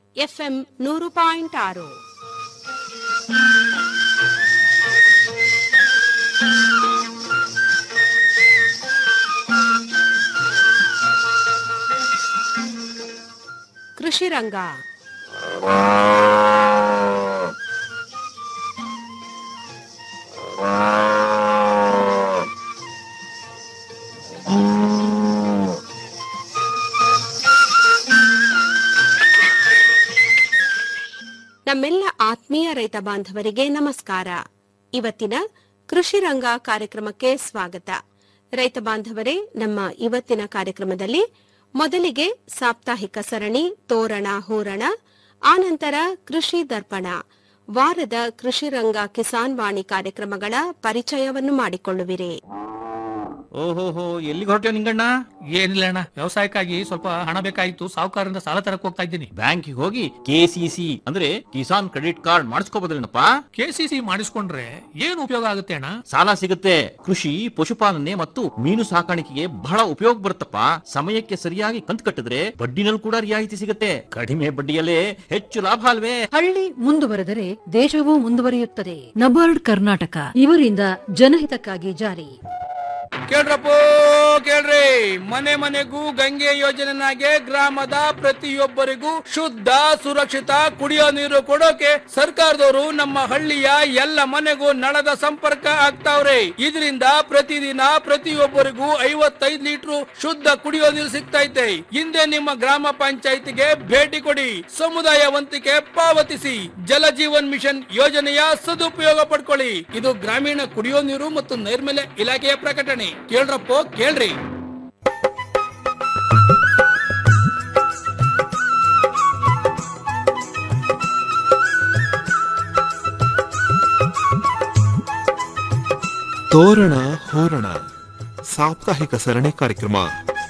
FM ನೂರು point ಆರು ಕೃಷಿ ರಂಗ ನಮ್ಮೆಲ್ಲ ಆತ್ಮೀಯ ರೈತ ಬಾಂಧವರಿಗೆ ನಮಸ್ಕಾರ ಇವತ್ತಿನ ಕೃಷಿ ರಂಗ ಕಾರ್ಯಕ್ರಮಕ್ಕೆ ಸ್ವಾಗತ ರೈತ ಬಾಂಧವರೇ ನಮ್ಮ ಇವತ್ತಿನ ಕಾರ್ಯಕ್ರಮದಲ್ಲಿ ಮೊದಲಿಗೆ ಸಾಪ್ತಾಹಿಕ ಸರಣಿ ತೋರಣ ಹೂರಣ ಆನಂತರ ಕೃಷಿ ದರ್ಪಣ ವಾರದ ಕೃಷಿ ರಂಗ ಕಿಸಾನ್ ವಾಣಿ ಕಾರ್ಯಕ್ರಮಗಳ ಪರಿಚಯವನ್ನು ಮಾಡಿಕೊಳ್ಳುವಿರಿ ಓಹೋಹೋ ಎಲ್ಲಿಗೆ ಹೊರಟ್ಯೋ ನಿಂಗಣ್ಣ ಏನಿಲ್ಲ ಅಣ್ಣ ವ್ಯವಸಾಯಕ್ಕಾಗಿ ಸ್ವಲ್ಪ ಹಣ ಬೇಕಾಗಿತ್ತು ಸಾಹುಕಾರರಿಂದ ಸಾಲ ತರಕ್ ಹೋಗ್ತಾ ಇದ್ದೀನಿ ಬ್ಯಾಂಕಿಗೆ ಹೋಗಿ ಕೆಸಿಸಿ ಅಂದ್ರೆ ಕಿಸಾನ್ ಕ್ರೆಡಿಟ್ ಕಾರ್ಡ್ ಮಾಡಿಸ್ಕೋಬೋದ್ರೇನಪ್ಪ ಕೆಸಿಸಿ ಮಾಡಿಸ್ಕೊಂಡ್ರೆ ಏನ್ ಉಪಯೋಗ ಆಗುತ್ತೆ ಅಣ್ಣ ಸಾಲ ಸಿಗುತ್ತೆ ಕೃಷಿ ಪಶುಪಾಲನೆ ಮತ್ತು ಮೀನು ಸಾಕಾಣಿಕೆಗೆ ಬಹಳ ಉಪಯೋಗ ಬರುತ್ತಪ್ಪ ಸಮಯಕ್ಕೆ ಸರಿಯಾಗಿ ಕಂತು ಕಟ್ಟಿದ್ರೆ ಬಡ್ಡಿನಲ್ಲಿ ಕೂಡ ರಿಯಾಯಿತಿ ಸಿಗುತ್ತೆ ಕಡಿಮೆ ಬಡ್ಡಿಯಲ್ಲೇ ಹೆಚ್ಚು ಲಾಭ ಅಲ್ವೇ ಹಳ್ಳಿ ಮುಂದುವರೆದರೆ ದೇಶವೂ ಮುಂದುವರಿಯುತ್ತದೆ ನಬಾರ್ಡ್ ಕರ್ನಾಟಕ ಇವರಿಂದ ಜನಹಿತಕ್ಕಾಗಿ ಜಾರಿ ಕೇಳ್ರಪ್ಪೋ ಕೇಳ್ರಿ ಮನೆ ಮನೆಗೂ ಗಂಗೆ ಯೋಜನೆನಾಗೆ ಗ್ರಾಮದ ಪ್ರತಿಯೊಬ್ಬರಿಗೂ ಶುದ್ಧ ಸುರಕ್ಷಿತ ಕುಡಿಯೋ ನೀರು ಕೊಡೋಕೆ ಸರ್ಕಾರದವರು ನಮ್ಮ ಹಳ್ಳಿಯ ಎಲ್ಲ ಮನೆಗೂ ನಳದ ಸಂಪರ್ಕ ಆಗ್ತಾವ್ರೆ ಇದರಿಂದ ಪ್ರತಿದಿನ ಪ್ರತಿಯೊಬ್ಬರಿಗೂ ಐವತ್ತೈದು ಲೀಟರ್ ಶುದ್ಧ ಕುಡಿಯೋ ನೀರು ಸಿಗ್ತೈತೆ ಹಿಂದೆ ನಿಮ್ಮ ಗ್ರಾಮ ಪಂಚಾಯಿತಿಗೆ ಭೇಟಿ ಕೊಡಿ ಸಮುದಾಯ ವಂತಿಕೆ ಪಾವತಿಸಿ ಜಲ ಜೀವನ್ ಮಿಷನ್ ಯೋಜನೆಯ ಸದುಪಯೋಗ ಪಡ್ಕೊಳ್ಳಿ ಇದು ಗ್ರಾಮೀಣ ಕುಡಿಯೋ ನೀರು ಮತ್ತು ನೈರ್ಮಲ್ಯ ಇಲಾಖೆಯ ಪ್ರಕಟಣೆ ಕೇಳ್ರಪ್ಪೋ ಕೇಳ್ರಿ ತೋರಣ ಹೋರಣ ಸಾಪ್ತಾಹಿಕ ಸರಣಿ ಕಾರ್ಯಕ್ರಮ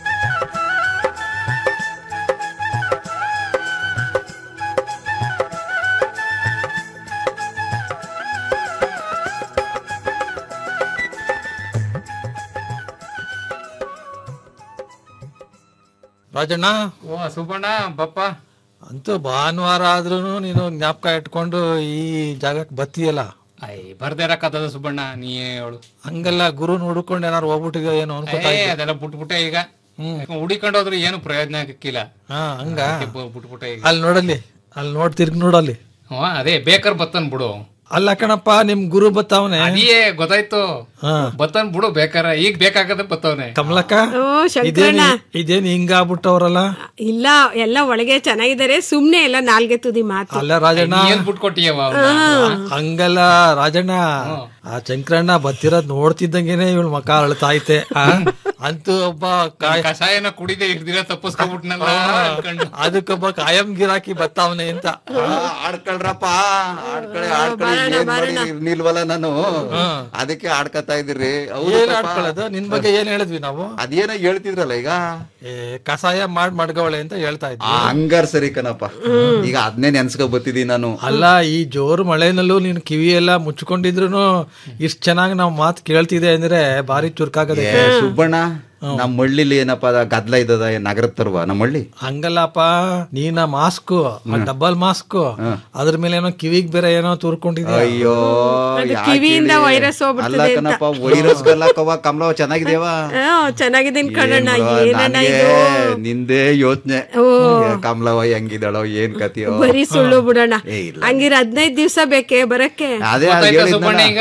ರಾಜಣ್ಣ ಓ ಸುಬ್ಬಣ್ಣ ಬಪ್ಪ ಅಂತೂ ಭಾನುವಾರ ಆದ್ರೂ ನೀನು ಜ್ಞಾಪಕ ಇಟ್ಕೊಂಡು ಈ ಜಾಗಕ್ಕೆ ಬತ್ತೀಯಲ್ಲ ಐ ಬರ್ದೇ ಇರಕ್ಕದ ಸುಬ್ಬಣ್ಣ ನೀ ಹೇಳು ಹಂಗಲ್ಲ ಗುರು ಹುಡ್ಕೊಂಡು ಏನಾರು ಹೋಗ್ಬಿಟ್ಟಿದ್ಯೋ ಏನೋ ಅನ್ಕೋತಾ ಏ ಇದ್ದೆ. ಅದೆಲ್ಲ ಬಿಟ್ಬಿಟ್ಟೆ ಈಗ ಹುಡಿಕೊಂಡು ಹೋದ್ರೆ ಏನು ಪ್ರಯೋಜನ ಆಗಕ್ಕಿಲ್ಲ ಹಾ ಹಂಗ ಬಿಟ್ಬಿಟ್ಟೆ ಈಗ ಅಲ್ಲಿ ನೋಡಲ್ಲಿ ಅಲ್ಲಿ ನೋಡ್ ತಿರ್ಗಿ ನೋಡಲ್ಲಿ ಹ್ಞೂ ಅದೇ ಬೇಕರ್ ಬತ್ತನ್ ಬಿಡು ಅಲ್ಲ ಕಣಪ್ಪ ನಿಮ್ ಗುರು ಬತ್ತಾವನೆ ಅದೇ ಗೊತ್ತಾಯ್ತು ಹಾ ಬತ್ತನ್ ಬಿಡು ಬೇಕಾರ ಈಗ ಬೇಕಾಗದ ಬತ್ತವನೆ ಕಮಲಕ್ಕ ಓ ಇದೇನ್ ಶಂಕರಣ್ಣ ಇದೇನ್ ಹಿಂಗಾಗ್ಬಿಟ್ಟವ್ರಲ್ಲ ಇಲ್ಲ ಎಲ್ಲ ಒಳಗೆ ಚೆನ್ನಾಗಿದ್ದಾರೆ ಸುಮ್ನೆ ಎಲ್ಲ ನಾಲ್ಗೆ ತುದಿ ಮಾತು ಅಲ್ಲ ರಾಜಣ್ಣ ಏನ್ ಬಿಟ್ಕೊಟ್ಟಿಯವ ಹಂಗಲ್ಲ ರಾಜಣ್ಣ ಆ ಶಂಕರಣ್ಣ ಬತ್ತಿರೋದ್ ನೋಡ್ತಿದ್ದಂಗೆನೆ ಇವಳು ಮಕ ಅಳ್ತಾ ಐತೆ ಆ? ಅಂತೂ ಒಬ್ಬ ಕಾಯ್ ಕಷಾಯನ ಕುಡಿದೆ ಇಷ್ಟ ದಿನ ತಪ್ಪಿಸ್ಕೊಂಡ್ಬಿಟ್ನಲ್ಲ ಅನ್ಕೊಂಡು ಅದಕ್ಕೊಬ್ಬ ಕಾಯಂ ಗಿರಾಕಿ ಬತ್ತಾವನೆ ಅಂತ ಆಡ್ಕೊಳ್ರಪ್ಪ ಆಡ್ಕೊಳ್ಳಿ ಆಡ್ಕೊಳ್ಳಿ ಏನ್ ಮಾಡಿ ನಿಲ್ವಲ್ಲ ನಾನು ಅದಕ್ಕೆ ಆಡ್ಕೊತಾ ಇದ್ದೀರಿ ಹೌದು ಏನ್ ಪಾಪ. ಆಡ್ಕೊಳ್ಳೋದು ನಿನ್ ಬಗ್ಗೆ ಏನ್ ಹೇಳಿದ್ವಿ ನಾವು ಅದೇನೋ ಹೇಳ್ತಿದ್ರಲ್ಲ ಈಗ ಏ ಕಷಾಯ ಮಾಡ್ ಮಡ್ಗವಳೆ ಅಂತ ಹೇಳ್ತಾ ಇದ್ವಿ ಆ, ಹಂಗಾರ್ ಸರಿ ಕಣಪ್ಪ ಈಗ ಅದನ್ನೇ ನೆನ್ಸ್ಕೊ ಬತ್ತಿದೀನಿ ನಾನು ಅಲ್ಲ ಈ ಜೋರು ಮಳೆನಲ್ಲೂ ನೀನ್ ಕಿವಿ ಎಲ್ಲ ಮುಚ್ಕೊಂಡಿದ್ರು ಇಷ್ಟ್ ಚೆನ್ನಾಗಿ ನಾವ್ ಮಾತ್ ಕೇಳ್ತಿದೆ ಅಂದ್ರೆ ಬಾರಿ ಚುರ್ಕಾಗದೆ ಏ ಸುಬ್ಬಣ್ಣ ನಮ್ಮ ಹಳ್ಳಿಲಿ ಏನಪ್ಪ ಅದ ಗದ್ಲ ಇದ್ದದ ಏನ್ ನಗರದ ತರುವ ನಮ್ಮ ಹಳ್ಳಿ ಹಂಗಲ್ಲಪ್ಪ ನೀನ ಮಾಸ್ಕ್ ಡಬಲ್ ಮಾಸ್ಕ್ ಅದ್ರ ಮೇಲೆ ಏನೋ ಕಿವಿಗ್ ಬೇರೆ ಏನೋ ತೂರ್ಕೊಂಡಿದ್ಯಾ ಅಯ್ಯೋ ಯಾಕ್ ಕಿವಿಯಿಂದ ಹೇಳಿ? ವೈರಸ್ ಅಲ್ಲ ಹೋಗ್ಬಿಡ್ತದೆ ಅಂತ ಕಣಪ್ಪ ವೈರಸ್ ಕವ ಕಮಲ ಚೆನ್ನಾಗಿದೇವ ಹ್ಮ್, ಚೆನ್ನಾಗಿದ್ದೀನಿ ಕಣಣ್ಣ ಏನಣ್ಣ ನನಗೆ ಇದು ನಿಂದೇ ಯೋಚನೆ ಕಮಲವ ಹೆಂಗಿದಾಳೋ ಏನ್ ಕತಿಯೋ ಬರೀ ಸುಳ್ಳು ಬಿಡೋಣ ಏ, ಇಲ್ಲ. ಹಂಗಿರ ಹದಿನೈದು ದಿವ್ಸ ಬೇಕೆ ಬರಕ್ಕೆ ಅದೇ ಗೊತ್ತಾಯ್ತಾ ಹೇಳಿದ್ನಲ್ಲ. ಸುಬ್ಬಣ್ಣ ಈಗ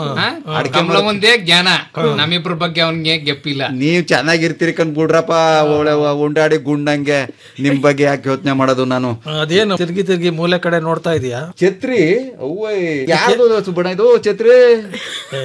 ಕಮಲ ಮುಂದೆ ಜ್ಞಾನ ನಮ್ಮಿಬ್ರ ಬಗ್ಗೆ ಅವನ್ಗೆ ಗೆಪ್ಪಿಲ್ಲ ನೀವ್ ಚೆನ್ನಾಗಿರ್ತೀರಿ ಕಂಡ್ಬಿಡ್ರಪ್ಪ ಒಳ್ಳೆ ಉಂಡಾಡಿ ಗುಂಡಂಗೆ ನಿಮ್ ಬಗ್ಗೆ ಯಾಕೆ ಯೋಚನೆ ಮಾಡೋದು ನಾನು ಅದೇನು ತಿರ್ಗಿ ತಿರ್ಗಿ ಮೂಲೆ ಕಡೆ ನೋಡ್ತಾ ಇದೀಯಾ ಛತ್ರಿ ಅವ್ವಯ್ ಯಾವ್ದು ಸುಬ್ಬಣ್ಣ ಇದು ಛತ್ರಿ ಏ,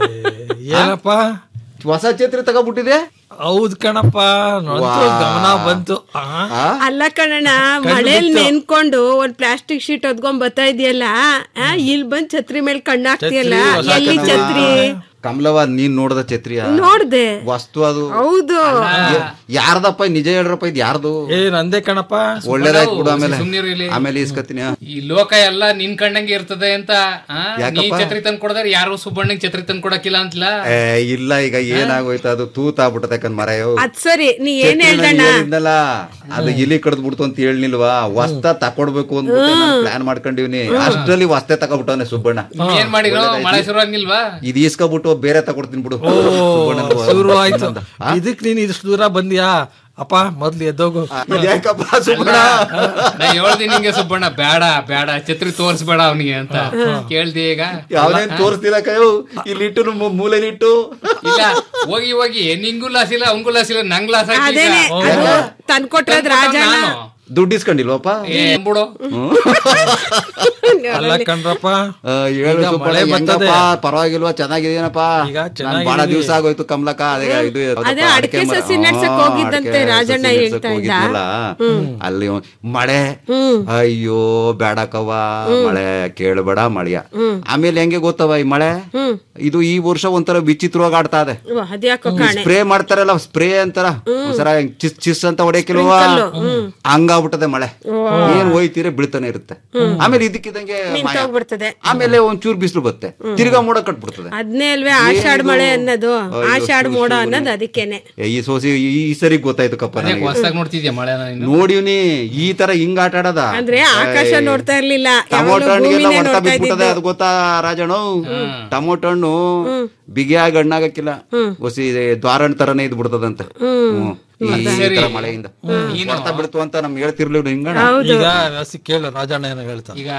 ಏನಪ್ಪ ಹೊಸ ಛತ್ರಿ ತಗೊಬಿಟ್ಟಿದೆ ಹೌದ್ ಕಣಪ್ಪ ನೋಡ್ತು, ಗಮನ ಬಂತು ಆ? ಆ? ಅಲ್ಲ ಕಣಣ್ಣ ಮಳೇಲಿ ನೆನ್ಕೊಂಡು ಒಂದ್ ಪ್ಲಾಸ್ಟಿಕ್ ಶೀಟ್ ಹೊದ್ಕೊಂಡ್ ಬರ್ತಾ ಇದೆಯಲ್ಲ ಇಲ್ ಬಂದ್ ಛತ್ರಿ ಮೇಲೆ ಕಣ್ಣಾಕ್ತಿಯಲ್ಲ ಛತ್ರಿ ಹೊಸ ಎಲ್ಲಿ ಕಣವ್ವ. ಛತ್ರಿ ಕಮಲವ ನೀನ್ ನೋಡ್ದ ಛತ್ರಿಯ ನೋಡ್ದೆ ವಸ್ತು ಅದು ಹೌದು ಯ- ಯಾರ್ದಪ್ಪ ನಿಜ ಹೇಳ್ರಪ್ಪ ಇದು ಯಾರ್ದು ಏ ನಂದೇ ಕಣಪ್ಪ ಒಳ್ಳೇದಾಯ್ತು ಬಿಡು ಆಮೇಲೆ ಸುಮ್ನಿರು ಇಲ್ಲಿ. ಆಮೇಲೆ ಇಸ್ಕತೀನಿ ಈ ಲೋಕ ಎಲ್ಲ ನಿನ್ ಕಣ್ಣಂಗೆ ಇರ್ತದೆ ಅಂತ ಆ? ನೀ ಯಾಕಪ್ಪ? ಛತ್ರಿ ತಂದ್ ಕೊಡದಾರ ಯಾರು ಸುಬ್ಬಣ್ಣಂಗ್ ಛತ್ರಿ ತಂದ್ ಕೊಡಕ್ಕಿಲ್ಲ ಅಂತಲ್ಲ ಏ ಇಲ್ಲ ಈಗ ಏನಾಗೋಯ್ತು ಅದು ತೂತ್ ಆಗ್ಬಿಟ್ಟದೆ ಕಣ್ ಮರಯೋ ಅದ್ ಸರಿ ನೀ ಏನ್ ಹೇಳ್ದಣ್ಣ ಹೇಳಿದ್ನಲ್ಲ ಅದು ಇಲಿ ಕಡ್ದ್ ಬಿಡ್ತು ಅಂತ ಹೇಳಿಲ್ವಾ ವಸ್ತ ತಕೊಡ್ಬೇಕು ಅಂತ ಪ್ಲಾನ್ ಮಾಡ್ಕೊಂಡಿವ್ನಿ ಅಷ್ಟ್ರಲ್ಲಿ ವಸ್ತೆ ತಕೊಬಿಟ್ಟವನೆ ಸುಬ್ಬಣ್ಣ ಏನ್ ಮಾಡಿರೋ ಮಳೆ ಶುರು ಆಗಿಲ್ವಾ ಇದು ಈಸ್ಕೊಬಿಟ್ಟು ಬೇರೆ ತಕೊಡ್ತೀನಿ ಬಿಡು ಓ ಸುಬ್ಬಣ್ಣನ ಶುರು ಆಯ್ತು ಇನ್ನೊಂದು. ಆ? ಇದಕ್ ನೀನ್ ಇಷ್ಟು ದೂರ ಬಂದ್ಯಾ ಅಪ್ಪ ಮೊದ್ಲು ಎದ್ದೋಗು ಇದ್ಯಾಕಪ್ಪ ಸುಬ್ಬಣ್ಣ ನಾ ಹೇಳ್ದಿ ನಿಂಗೆ ಸುಬ್ಬಣ್ಣ ಬೇಡ ಬೇಡ ಛತ್ರಿ ತೋರ್ಸ್ಬೇಡ ಅವನಿಗೆ ಅಂತ ಕೇಳ್ದಿ ಈಗ ಯಾವನೇನ್ ತೋರಿಸ್ತಿಲ್ಲ ಕೈಯೋ ಇಲ್ಲಿ ಇಟ್ಟು ಮೂಲೆಲಿಟ್ಟು ಇಲ್ಲ ಹೋಗಿ ಹೋಗಿ ನಿಂಗೂ ಲಾಸ್ ಇಲ್ಲ ಅವಂಗೂ ಲಾಸ್ ಇಲ್ಲ ನಂಗ್ ಲಾಸ್ ಅದೇನೆ ಅದು ತಂದ್ಕೊಟ್ರದ್ ರಾಜಣ್ಣ ದುಡ್ಡು ಇಸ್ಕೊಂಡಿಲ್ವಪ್ಪ ಏ ಬಿಡು ಅಲ್ಲ ಕಣ್ರಪ್ಪ ಆ, ಹೇಳು ಈಗ ಸುಬ್ಬಣ್ಣ, ಮಳೆ ಬರ್ತದೆ. ಹೆಂಗಪ್ಪ ಪರವಾಗಿಲ್ವಾ ಚೆನ್ನಾಗಿದೇನಪ್ಪ ಈಗ ನಾನ್ ಚೆನ್ನಾಗಿದೀವಿ. ಬಹಳ ದಿವಸ ಆಗೋಯ್ತು ಕಮಲಕ್ಕ ಅದೇ ಇದು ಯಾವ್ದಪ್ಪ, ಅದೇ ಅಡ್ಕೆ ಮರ. ಸಸಿ ನಡ್ಸಕ್ ಆ, ಹೋಗಿದ್ದಂತೆ ಅಡ್ಕೆ ರಾಜಣ್ಣ ಸಸಿ ಹೇಳ್ತಾ ನಡ್ಸಕ್ ಇದ್ದ. ಹೋಗಿದ್ನಲ್ಲ, ಅಲ್ಲಿ ಮಳೆ ಅಯ್ಯೋ ಬೇಡಕವ್ವ ಮಳೆ ಕೇಳಬೇಡ ಮಳೆಯ ಆಮೇಲೆ ಹೆಂಗೆ ಗೊತ್ತವ ಈ ಮಳೆ ಇದು ಈ ವರ್ಷ ಒಂಥರ ವಿಚಿತ್ರವಾಗಿ ಆಡ್ತಾ ಇದೆ ಓ, ಅದ್ಯಾಕೋ ಕಾಣೆ ಸ್ಪ್ರೇ ಮಾಡ್ತಾರಲ್ಲ ಸ್ಪ್ರೇ ಅಂತಾರ ಒಂದ್ಸರ ಹೆಂಗ್ ಚಿಸ್ ಚಿಸ್ ಅಂತ ಹೊಡೆಯಕಿಲ್ವ ಹಂಗಾಗ್ಬಿಟ್ಟದೆ ಮಳೆ ಏನ್ ಹೋಯ್ತೀರಿ ಬೀಳ್ತಾನೆ ಇರುತ್ತೆ ಆಮೇಲೆ ಇದಕ್ಕಿದಂಗೆ ಮಾಯ. ನಿಂತೋಗ್ಬಿಡ್ತದೆ ಆಮೇಲೆ ಒಂಚೂರು ಬಿಸಿಲು ಬತ್ತೆ ತಿರ್ಗಾ ಮೋಡ ಕಟ್ಬಿಡ್ತದೆ ಅದ್ನೇ ಅಲ್ವೇ ಆಷಾಢ ಮಳೆ ಅನ್ನೋದು ಆಷಾಢ ಮೋಡ ಅನ್ನೋದು ಅದಕ್ಕೇನೆ ಏ, ಈ ಸೋಸಿ ಈ ಈ ಸರಿ ಗೊತ್ತಾಯ್ತು ಕಪ್ಪ ನನಗೆ ಹೊಸ್ದಾಗ್ ನೋಡ್ತಿದ್ಯಾ ಮಳೆನ ನೀನು ನೋಡಿವ್ನಿ ಈ ತರ ಹಿಂಗ್ ಆಟ ಆಡದ ಅಂದ್ರೆ ಆಕಾಶ ನೋಡ್ತಾ ಇರ್ಲಿಲ್ಲ ಟಮೋಟೊ ಯಾವಾಗ್ಲೂ ಹಣ್ಣಿಗೆಲ್ಲ ಭೂಮಿನೇ ಹೊಡ್ತ ನೋಡ್ತಾ ಬಿಟ್ಬಿಟ್ಟದೆ ಇದ್ದಿದ್ದು ಅದು ಗೊತ್ತಾ ರಾಜಣ್ಣ ಟಮೋಟೊ ಹಣ್ಣು ಬಿಗಿಯಾಗಿ ಹಣ್ಣಾಗಕ್ಕಿಲ್ಲ ಹೊಸಿ ದ್ವಾರಣ್ಣ ತರನೇ ಇದ್ ಬಿಡ್ತದಂತೆ ಹ್ಮ್. ಈ ಈ ತರ ಮಳೆಯಿಂದ ಹೊಡ್ತ ಬಿಡ್ತು ಅಂತ ನಮ್ಗೆ ಹೇಳ್ತಿರ್ಲಿಲ್ಲ ಹಿಂಗಣ್ಣ ಈಗ ವ್ಯಾಸಿ ಕೇಳು ರಾಜಣ್ಣ ಏನೋ ಹೇಳ್ತಾ ಈಗ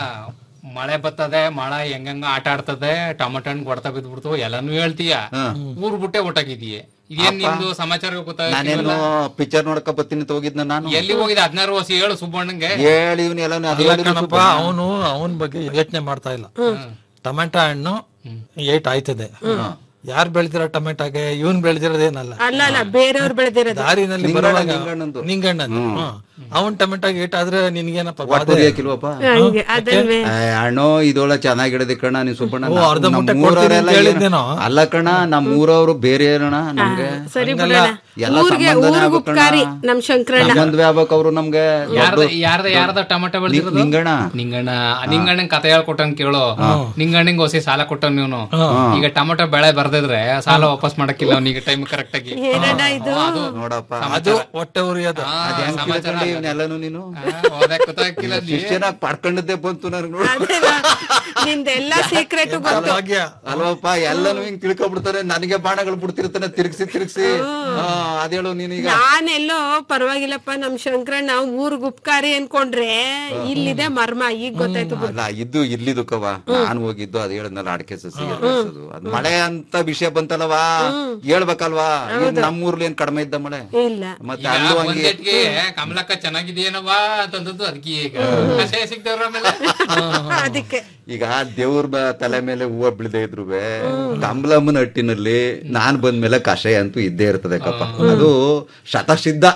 ಮಳೆ ಬರ್ತದೆ ಮಳೆ ಹೆಂಗಂಗ ಆಟ ಆಡ್ತದೆ ಟೊಮಟೊ ಹಣ್ಣು ಕೊಡ್ತಾ ಬಿದ್ಬಿಡ್ತು ಎಲ್ಲಾನು ಹೇಳ್ತೀಯ ಊರ್ ಬಿಟ್ಟೆ ಒಟ್ಟಾಗಿದೀಯ ಇದೇನ್ ನಿಮ್ದು ಸಮಾಚಾರ ನಾನೇನು ಗೊತ್ತಾಗ ಪಿಕ್ಚರ್ ನೋಡಕ ಬರ್ತೀನಿ ಅಂತ ಹೋಗಿದ್ನ ನಾನು ಎಲ್ಲಿ ಹೋಗಿದೆ ಹದಿನಾರು ವರ್ಷ ಹೇಳು ಸುಬ್ಬಣ್ಣಂಗೆ ಹೇಳಿವ್ನಿ ಎಲ್ಲ ಅಲ್ಲ ಕಣಪ್ಪ ಅವನು ಅವನ ಬಗ್ಗೆ ಯೋಚನೆ ಮಾಡ್ತಾ ಇಲ್ಲ ಟೊಮೆಟೊ ಹಣ್ಣು ಏಟ್ ಆಯ್ತದೆ ಯಾರು ಬೆಳ್ದಿರೋ ಟೊಮೆಟೊಗೆ ಇವನ್ ಬೆಳ್ದಿರೋದೇನಲ್ಲ ಅಲ್ಲ ಅಲ್ಲ ಬೇರೆಯವ್ರು ಬೆಳೆದಿರೋದು ದಾರಿನಲ್ಲಿ ನಿಂಗಣ್ಣ, ಬರುವಾಗ ನಿಂಗಣ್ಣಂದು. ನಿಂಗಣ್ಣಂದು ಅವನ್ ಟೊಮೆಟೊಗೆ ಏಟ್ ಆದ್ರೆ ನಿನ್ಗೇನಪ್ಪ ಬಾಧೆ? ಹೊಡಿಯಾಕಿಲ್ವಪ್ಪ ಹಂಗೆ ಅದಲ್ವೇ ಅಣ್ಣೋ ಇದೊಳ ಚೆನ್ನಾಗಿಡದೆ ಕಣ ನೀ ಸುಬ್ಬಣ್ಣ ಓ, ಅರ್ಧ ನಮ್ ಮುಟ್ಟೆ ಊರವ್ರೆಲ್ಲ ಕೊಡ್ತೀನಿ ಅಂತ ಏನು- ಹೇಳಿದ್ನೇನೋ? ಅಲ್ಲ ಕಣ ನಮ್ ಊರವ್ರು ಬೇರೆ ಏನಣ್ಣ ನಮ್ಗೆ ಸರಿ ಹಂಗಲ್ಲ. ಬಿಡೋಣ ಎಲ್ಲ ಊರ್ಗೆ ಸಂಬಂಧನೇ ಊರ್ಗ್ ಆಗ್ಬೇಕಣ್ಣ. ಉಪಕಾರಿ ನಮ್ ಶಂಕರಣ್ಣ ಸಂಬಂಧವೇ ಆಗ್ಬೇಕು ಅವ್ರು ನಮ್ಗೆ ಯಾರ್ದ ದೊಡ್ಡ- ಯಾರ್ದ ಯಾರ್ದ ಟೊಮೆಟೊ ಬೆಳೆದಿರೋದು ನಿಂಗಣ್ಣ ನಿಂಗಣ್ಣ ನಿಂಗಣ್ಣನ್ ಕತೆ ಹೇಳ್ಕೊಟ್ಟನ್ ಕೇಳು ನಿಂಗಣ್ಣಂಗ್ ಹೊಸಿ ಸಾಲ ಕೊಟ್ಟನ್ ನೀನು ಈಗ ಟೊಮೆಟೊ ಬೆಳೆ ಬರ್ದಿದ್ರೆ ಸಾಲ ವಾಪಸ್ ಮಾಡಕ್ಕಿಲ್ಲ ಅವ್ನಿಗೆ ಟೈಮ್ ಕರೆಕ್ಟ್ ಆಗಿ ಏನಣ್ಣ ಇದು ನೋಡಪ್ಪ ಅದು ಹೊಟ್ಟೆ ಉರಿಯೋದು ಆ, ಅದ್ ಹೆಂಗ್ ಸಮಾಚಾರ ತಿಳ್ಕೊಂಡೆ ಇವ್ನೆಲ್ಲನೂ ನೀನು ಆ, ಓದಕ್ ಗೊತ್ತಾಗಿಲ್ಲ ನೀ. ಶಿಷ್ಯನಾಗ್ ಪಡ್ಕೊಂಡದ್ದೇ ಬಂತು ನನಗೆ ನೋಡು ಅದೇನಾ? ನಿಂದೆಲ್ಲ ಸೀಕ್ರೆಟ್ ಗೊತ್ತು ಭಾಗ್ಯ ಅಲ್ವಪ್ಪ ಎಲ್ಲನೂ ಹಿಂಗ್ ತಿಳ್ಕೊಬಿಡ್ತಾರೆ ನನಗೆ ಬಾಣಗಳು ಬಿಡ್ತಿರ್ತಾನೆ ತಿರ್ಗಿಸಿ ತಿರ್ಗಿಸಿ ಅದೇಳು ನೀನೀಗ ನಾನೆಲ್ಲೋ ಪರವಾಗಿಲ್ಲಪ್ಪ ನಮ್ ಶಂಕರಣ್ಣ ಊರ್ಗ್ ಉಪಕಾರಿ ಅನ್ಕೊಂಡ್ರೆ ಇಲ್ಲಿದೆ ಮರ್ಮ ಈಗ ಗೊತ್ತಾಯ್ತು ಬಿಡು. ಅಲ್ಲ ಇದು ಇಲ್ಲಿದು ಕವ ನಾನು ಹೋಗಿದ್ದು ಅದ್ ಹೇಳದ್ನಲ್ಲ ಅಡಕೆ ಸಸಿ ಬೆಳ್ಸೋದು. ಅದ್ ಮಳೆ ಅಂತ ವಿಷಯ ಬಂತಲ್ಲವಾ ಹೇಳ್ಬೇಕಲ್ವಾ ಏನ್ ನಮ್ಮೂರ್ಲಿ ಏನ್ ಕಡಿಮೆ ಇದ್ದ ಮಳೆ ಇಲ್ಲ ಮತ್ತೆ ಈಗ ಅಲ್ಲೂ ಹಂಗೆ ಒಂದೇಟ್ಗೆ ಕಮಲಕ್ಕ ಚೆನ್ನಾಗಿದೆಯೇನವಾ ಅಂತಂದದ್ದು ಅದಕ್ಕೆ ಈಗ ಕಷಾಯ ಸಿಗ್ದವ್ರ ಆಮೇಲೆ ಅದಕ್ಕೆ ಈಗ ದೇವ್ರ ಬ- ತಲೆ ಮೇಲೆ ಹೂವ ಬೀಳದೆ ಇದ್ರು ಕಮಲಮ್ಮನ ಹಟ್ಟಿನಲ್ಲಿ ನಾನ್ ಬಂದ್ಮೇಲೆ ಕಷಾಯ ಅಂತೂ ಇದ್ದೇ ಇರ್ತದೆ ಕಪ್ಪ ಅದು ಶತಸಿದ್ಧ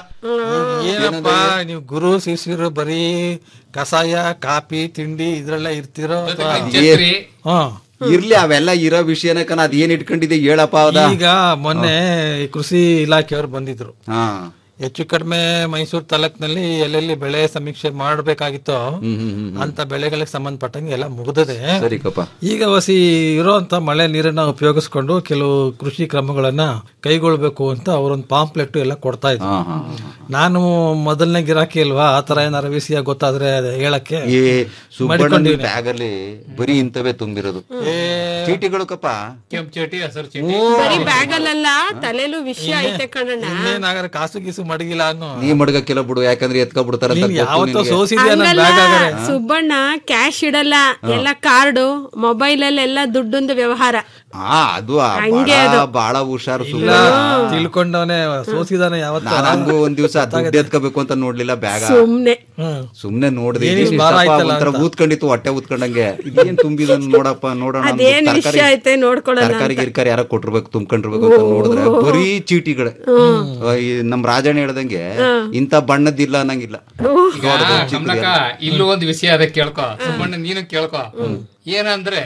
ಏನಪ್ಪ ನೀವು ಗುರು ಶಿಷ್ಯರು ಬರೀ ಕಷಾಯ ಕಾಪಿ ತಿಂಡಿ ಇದ್ರೆಲ್ಲ ಇರ್ತಿರೋ ಅಥವಾ- ಛತ್ರಿ ಹಾ ಇರ್ಲಿ ಅವೆಲ್ಲ ಇರೋ ವಿಷಯನ ಕಣ ಅದ್ ಏನ್ ಇಟ್ಕೊಂಡಿದೆ ಹೇಳಪ್ಪ ಅದ ಈಗ ಮೊನ್ನೆ ಈ ಕೃಷಿ ಇಲಾಖೆಯವರು ಬಂದಿದ್ರು ಹಾ ಹೆಚ್ಚು ಕಡಿಮೆ ಮೈಸೂರು ತಾಲೂಕಿನಲ್ಲಿ ಎಲ್ಲೆಲ್ಲಿ ಬೆಳೆ ಸಮೀಕ್ಷೆ ಮಾಡಬೇಕಾಗಿತ್ತೋ ಹ್ಮ್ ಹ್ಮ್ ಹ್ಮ್ ಅಂತ ಬೆಳೆಗಳಿಗೆ ಸಂಬಂಧಪಟ್ಟಂಗೆ ಎಲ್ಲ ಮುಗಿದದೆ ಸರಿ ಕಪ್ಪ ಈಗ ವಸಿ ಇರೋಂತ ಮಳೆ ನೀರನ್ನ ಉಪಯೋಗಿಸ್ಕೊಂಡು ಕೆಲವು ಕೃಷಿ ಕ್ರಮಗಳನ್ನ ಕೈಗೊಳ್ಬೇಕು ಅಂತ ಅವರೊಂದು ಪಾಂಪ್ಲೆಟ್ ಎಲ್ಲ ಕೊಡ್ತಾ ಇದ್ರು ಹಾ ಹಾ ನಾನು ಮೊದಲನೇ ಗಿರಾಕಿ ಅಲ್ವಾ ಆ ತರ ಏನಾರ ವಿಷಯ ಗೊತ್ತಾದ್ರೆ ಅದ್ ಹೇಳಕ್ಕೆ ಈ ಸುಬ್ಬಣ್ಣ ಬ್ಯಾಗ್ ಅಲ್ಲಿ ಬರೀ ಇಂತವೇ ತುಂಬಿರೋದು ಚೀಟಿಗಳು ಕಪ್ಪ ಕೆಂಪ್ ಚಟಿ ಹಸಿರು ಚಟಿ ಬರೀ ಬ್ಯಾಗಲ್ಲ ತಲೆಲೂ ವಿಷಯ ಐತೆ ಕಣಣ್ಣ ಇನ್ನೇನಾಗರೆ ಕಾಸು ಗೀಸು ಮಡಗಿಲ್ಲ ಅನ್ನೋ ನೀ ಮಡ್ಗಕ್ಕೆಲ್ಲ ಬಿಡು ಯಾಕಂದ್ರೆ ಎತ್ಕ ಬಿಡ್ತಾರ ನೀನ್ ಯಾವತ್ತೋ ಸೋಸಿದ್ಯಾ ನನ್ ಹಂಗಲ್ಲ ಬ್ಯಾಗ್ ಆಗರೆ ಸುಬ್ಬಣ್ಣ ಕ್ಯಾಶ್ ಇಡಲ್ಲ ಎಲ್ಲ ಕಾರ್ಡು ಮೊಬೈಲ್ ಅಲ್ಲಿ ಎಲ್ಲ ದುಡ್ಡೊಂದು ವ್ಯವಹಾರ ಹಾ ಅದು ಆ ಬಾಳ ಬಾಳ ಹುಷಾರು ಇಲ್ಲ ಸುಮ್ಮನೆ ತಿಳ್ಕೊಂಡವನೆ ಸೋಸಿದಾನೆ ಯಾವತ್ತ ನಾನು ಹಂಗು ಒಂದ್ ದಿವ್ಸ ದುಡ್ಡು ಎತ್ಕೋಬೇಕು ಅಂತ ನೋಡ್ಲಿಲ್ಲ ಬ್ಯಾಗ ಸುಮ್ನೆ ಸುಮ್ನೆ ನೋಡಿದೆ ಏನ್ ಇಷ್ಟ್ ಭಾರ ಆಯ್ತಲ್ಲ ಒಂಥರ ಅಂತ. ಊದ್ಕೊಂಡಿತ್ತು ಹೊಟ್ಟೆ ಊದ್ಕೊಂಡಂಗೆ ಇದೇನ್ ತುಂಬಿದನ್ ನೋಡಪ್ಪ ನೋಡೋಣ ಅಂತ ಅದೇನ್ ತರ್ಕಾರಿ- ವಿಷಯ ಐತೆ ನೋಡ್ಕೊಳ್ಳೋಣ ತರಕಾರಿ ಗಿರ್ಕಾರಿ ಯಾರ ಕೊಟ್ಟಿರ್ಬೇಕು ತುಂಬ್ಕೊಂಡಿರ್ಬೇಕು ಅಂತ ನೋಡಿದ್ರೆ ಬರೀ ಚೀಟಿಗಳೇ ಆ, ಈ ನಮ್ ರಾಜಣ್ಣ ಹೇಳ್ದಂಗೆ ಇಂಥ ಬಣ್ಣದಿಲ್ಲ ಅನ್ನಂಗಿಲ್ಲ ಈಗ ಕಮಲಕ್ಕ ಇಲ್ಲೂ ಒಂದು ವಿಷಯ ಅದ ಕೇಳ್ಕೊ ಸುಮ್ಮನೆ ನೀನು ಕೇಳ್ಕೊ ಏನಂದ್ರೆ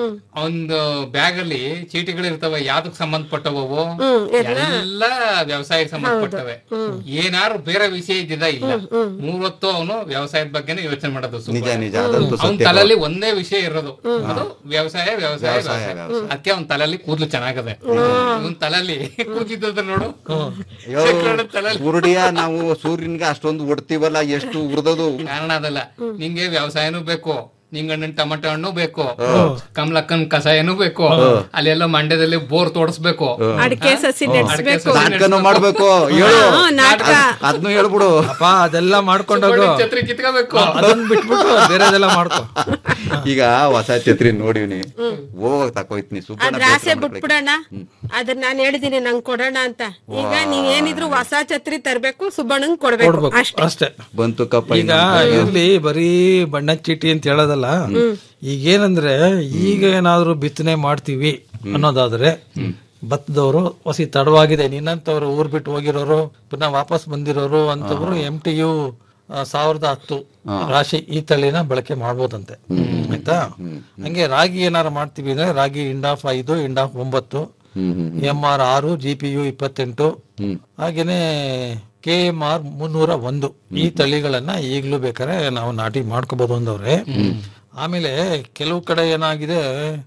ಒಂದು ಬ್ಯಾಗ್ ಅಲ್ಲಿ ಚೀಟಿಗಳು ಇರ್ತವೆ ಯಾವ್ದಕ್ ಸಂಬಂಧಪಟ್ಟವು ಎಲ್ಲ ವ್ಯವಸಾಯಕ್ಕೆ ಸಂಬಂಧಪಟ್ಟವೆ ಏನಾರು ಬೇರೆ ವಿಷಯ ಇದ್ದಿದ ಇಲ್ಲ ಮೂವತ್ತು ಅವನು ವ್ಯವಸಾಯದ ಬಗ್ಗೆನೇ ಯೋಚನೆ ಮಾಡೋದು ನಿಜ ನಿಜ ಅದಂತೂ ಅವನ ಸತ್ಯ ತಲೆಯಲ್ಲಿ ಒಂದೇ ವಿಷಯ ಇರೋದು ಅದು ವ್ಯವಸಾಯ ವ್ಯವಸಾಯ ವ್ಯವಸಾಯ ಅದಕ್ಕೆ ಅವನ ತಲೆಯಲ್ಲಿ ಕೂದಲು ಚೆನ್ನಾಗದೆ ಇವನ್ ತಲೆಯಲ್ಲಿ ಕೂದಿದ್ದದ ನೋಡು ಶಂಕರಣ್ಣನ ತಲೆಯಲ್ಲಿ ಉರುಡಿಯ ನಾವು ಸೂರ್ಯನ್ಗೆ ಅಷ್ಟೊಂದು ಒಡ್ತೀವಲ್ಲ ಎಷ್ಟು ಉರ್ದದು ಕಾರಣ ಅದಲ್ಲ ನಿಂಗೆ ವ್ಯವಸಾಯನೂ ಬೇಕು ನಿಂಗಣ್ಣನ್ ಟೊಮೆಟೊ ಹಣ್ಣು ಬೇಕು ಕಮಲಕ್ಕನ್ ಕಷಾಯನೂ ಬೇಕು ಅಲ್ಲೆಲ್ಲ ಮಂಡ್ಯದಲ್ಲಿ ಬೋರ್ ತೋಡಿಸ್ಬೇಕು ಅಡಿಕೆ ಸಸಿ ನೆಡ್ಸ್ಬೇಕು ನಾಟಕನೂ ಮಾಡ್ಬೇಕು ಹೇಳು ಹ್ಮ್, ನಾಟಕ ಅದನ್ನು ಹೇಳ್ಬಿಡು ಅಪ್ಪ ಅದೆಲ್ಲ ಮಾಡ್ಕೊಂಡೋಗು ಒಳ್ಳೆ ಛತ್ರಿ ಕಿತ್ಕೋಬೇಕು ಅದನ್ನ ಬಿಟ್ಬಿಟ್ಟು ಬೇರೆದೆಲ್ಲ ಮಾಡ್ಕೊ ಈಗ ಹೊಸ ಛತ್ರಿ ನೋಡಿವ್ನಿ ಹೋಗ್ ತಕೋಯ್ತೀನಿ ಅದ್ರ ಆಸೆ ಬಿಟ್ಬಿಡೋಣ ಅದ್ರ ನಾನ್ ಹೇಳಿದೀನಿ ನಂಗ್ ಕೊಡೋಣ ಅಂತ ಈಗ ನೀವ್ ಏನಿದ್ರು ಹೊಸ ಛತ್ರಿ ತರ್ಬೇಕು ಸುಬ್ಬಣ್ಣಂಗ್ ಕೊಡ್ಬೇಕು ಕೊಡ್ಬೇಕು ಅಷ್ಟೇ ಅಷ್ಟೇ ಬಂತು ಕಪ್ಪ ಈಗ ಇರ್ಲಿ ಬರೀ ಬಣ್ಣದ ಚೀಟಿ ಅಂತ ಹೇಳೋದಲ್ಲ ಈಗ ಏನಂದ್ರೆ ಈಗ ಏನಾದ್ರು ಬಿತ್ತನೆ ಮಾಡ್ತೀವಿ ಅನ್ನೋದಾದ್ರೆ ಭತ್ತದವರು ಹೊಸಿ ತಡವಾಗಿದೆ ನಿನ್ನಂತವ್ರು ಊರ್ ಬಿಟ್ಟು ಹೋಗಿರೋರು ಪುನಃ ವಾಪಸ್ ಬಂದಿರೋರು ಅಂತವ್ರು ಎಂ ಟಿ ಯು ಸಾವಿರದ ಹತ್ತು ರಾಶಿ ಈ ತಳಿನ ಬಳಕೆ ಮಾಡ್ಬೋದಂತೆ ಆಯ್ತಾ ಹಂಗೆ ರಾಗಿ ಏನಾರು ಮಾಡ್ತೀವಿ ಅಂದ್ರೆ ರಾಗಿ ಇಂಡಾಫ್ ಐದು ಇಂಡಾಫ್ ಒಂಬತ್ತು ಎಂ ಆರ್ ಆರು ಜಿ ಪಿ ಯು ಇಪ್ಪತ್ತೆಂಟು ಹಾಗೇನೆ ಕೆ ಎಂ ಆರ್ ಮುನ್ನೂರ ಒಂದು ಈ ತಳಿಗಳನ್ನ ಈಗಲೂ ಬೇಕಾದ್ರೆ ನಾವು ನಾಟಿ ಮಾಡ್ಕೋಬಹುದು ಅಂದವ್ರೆ ಆಮೇಲೆ ಕೆಲವು ಕಡೆ ಏನಾಗಿದೆ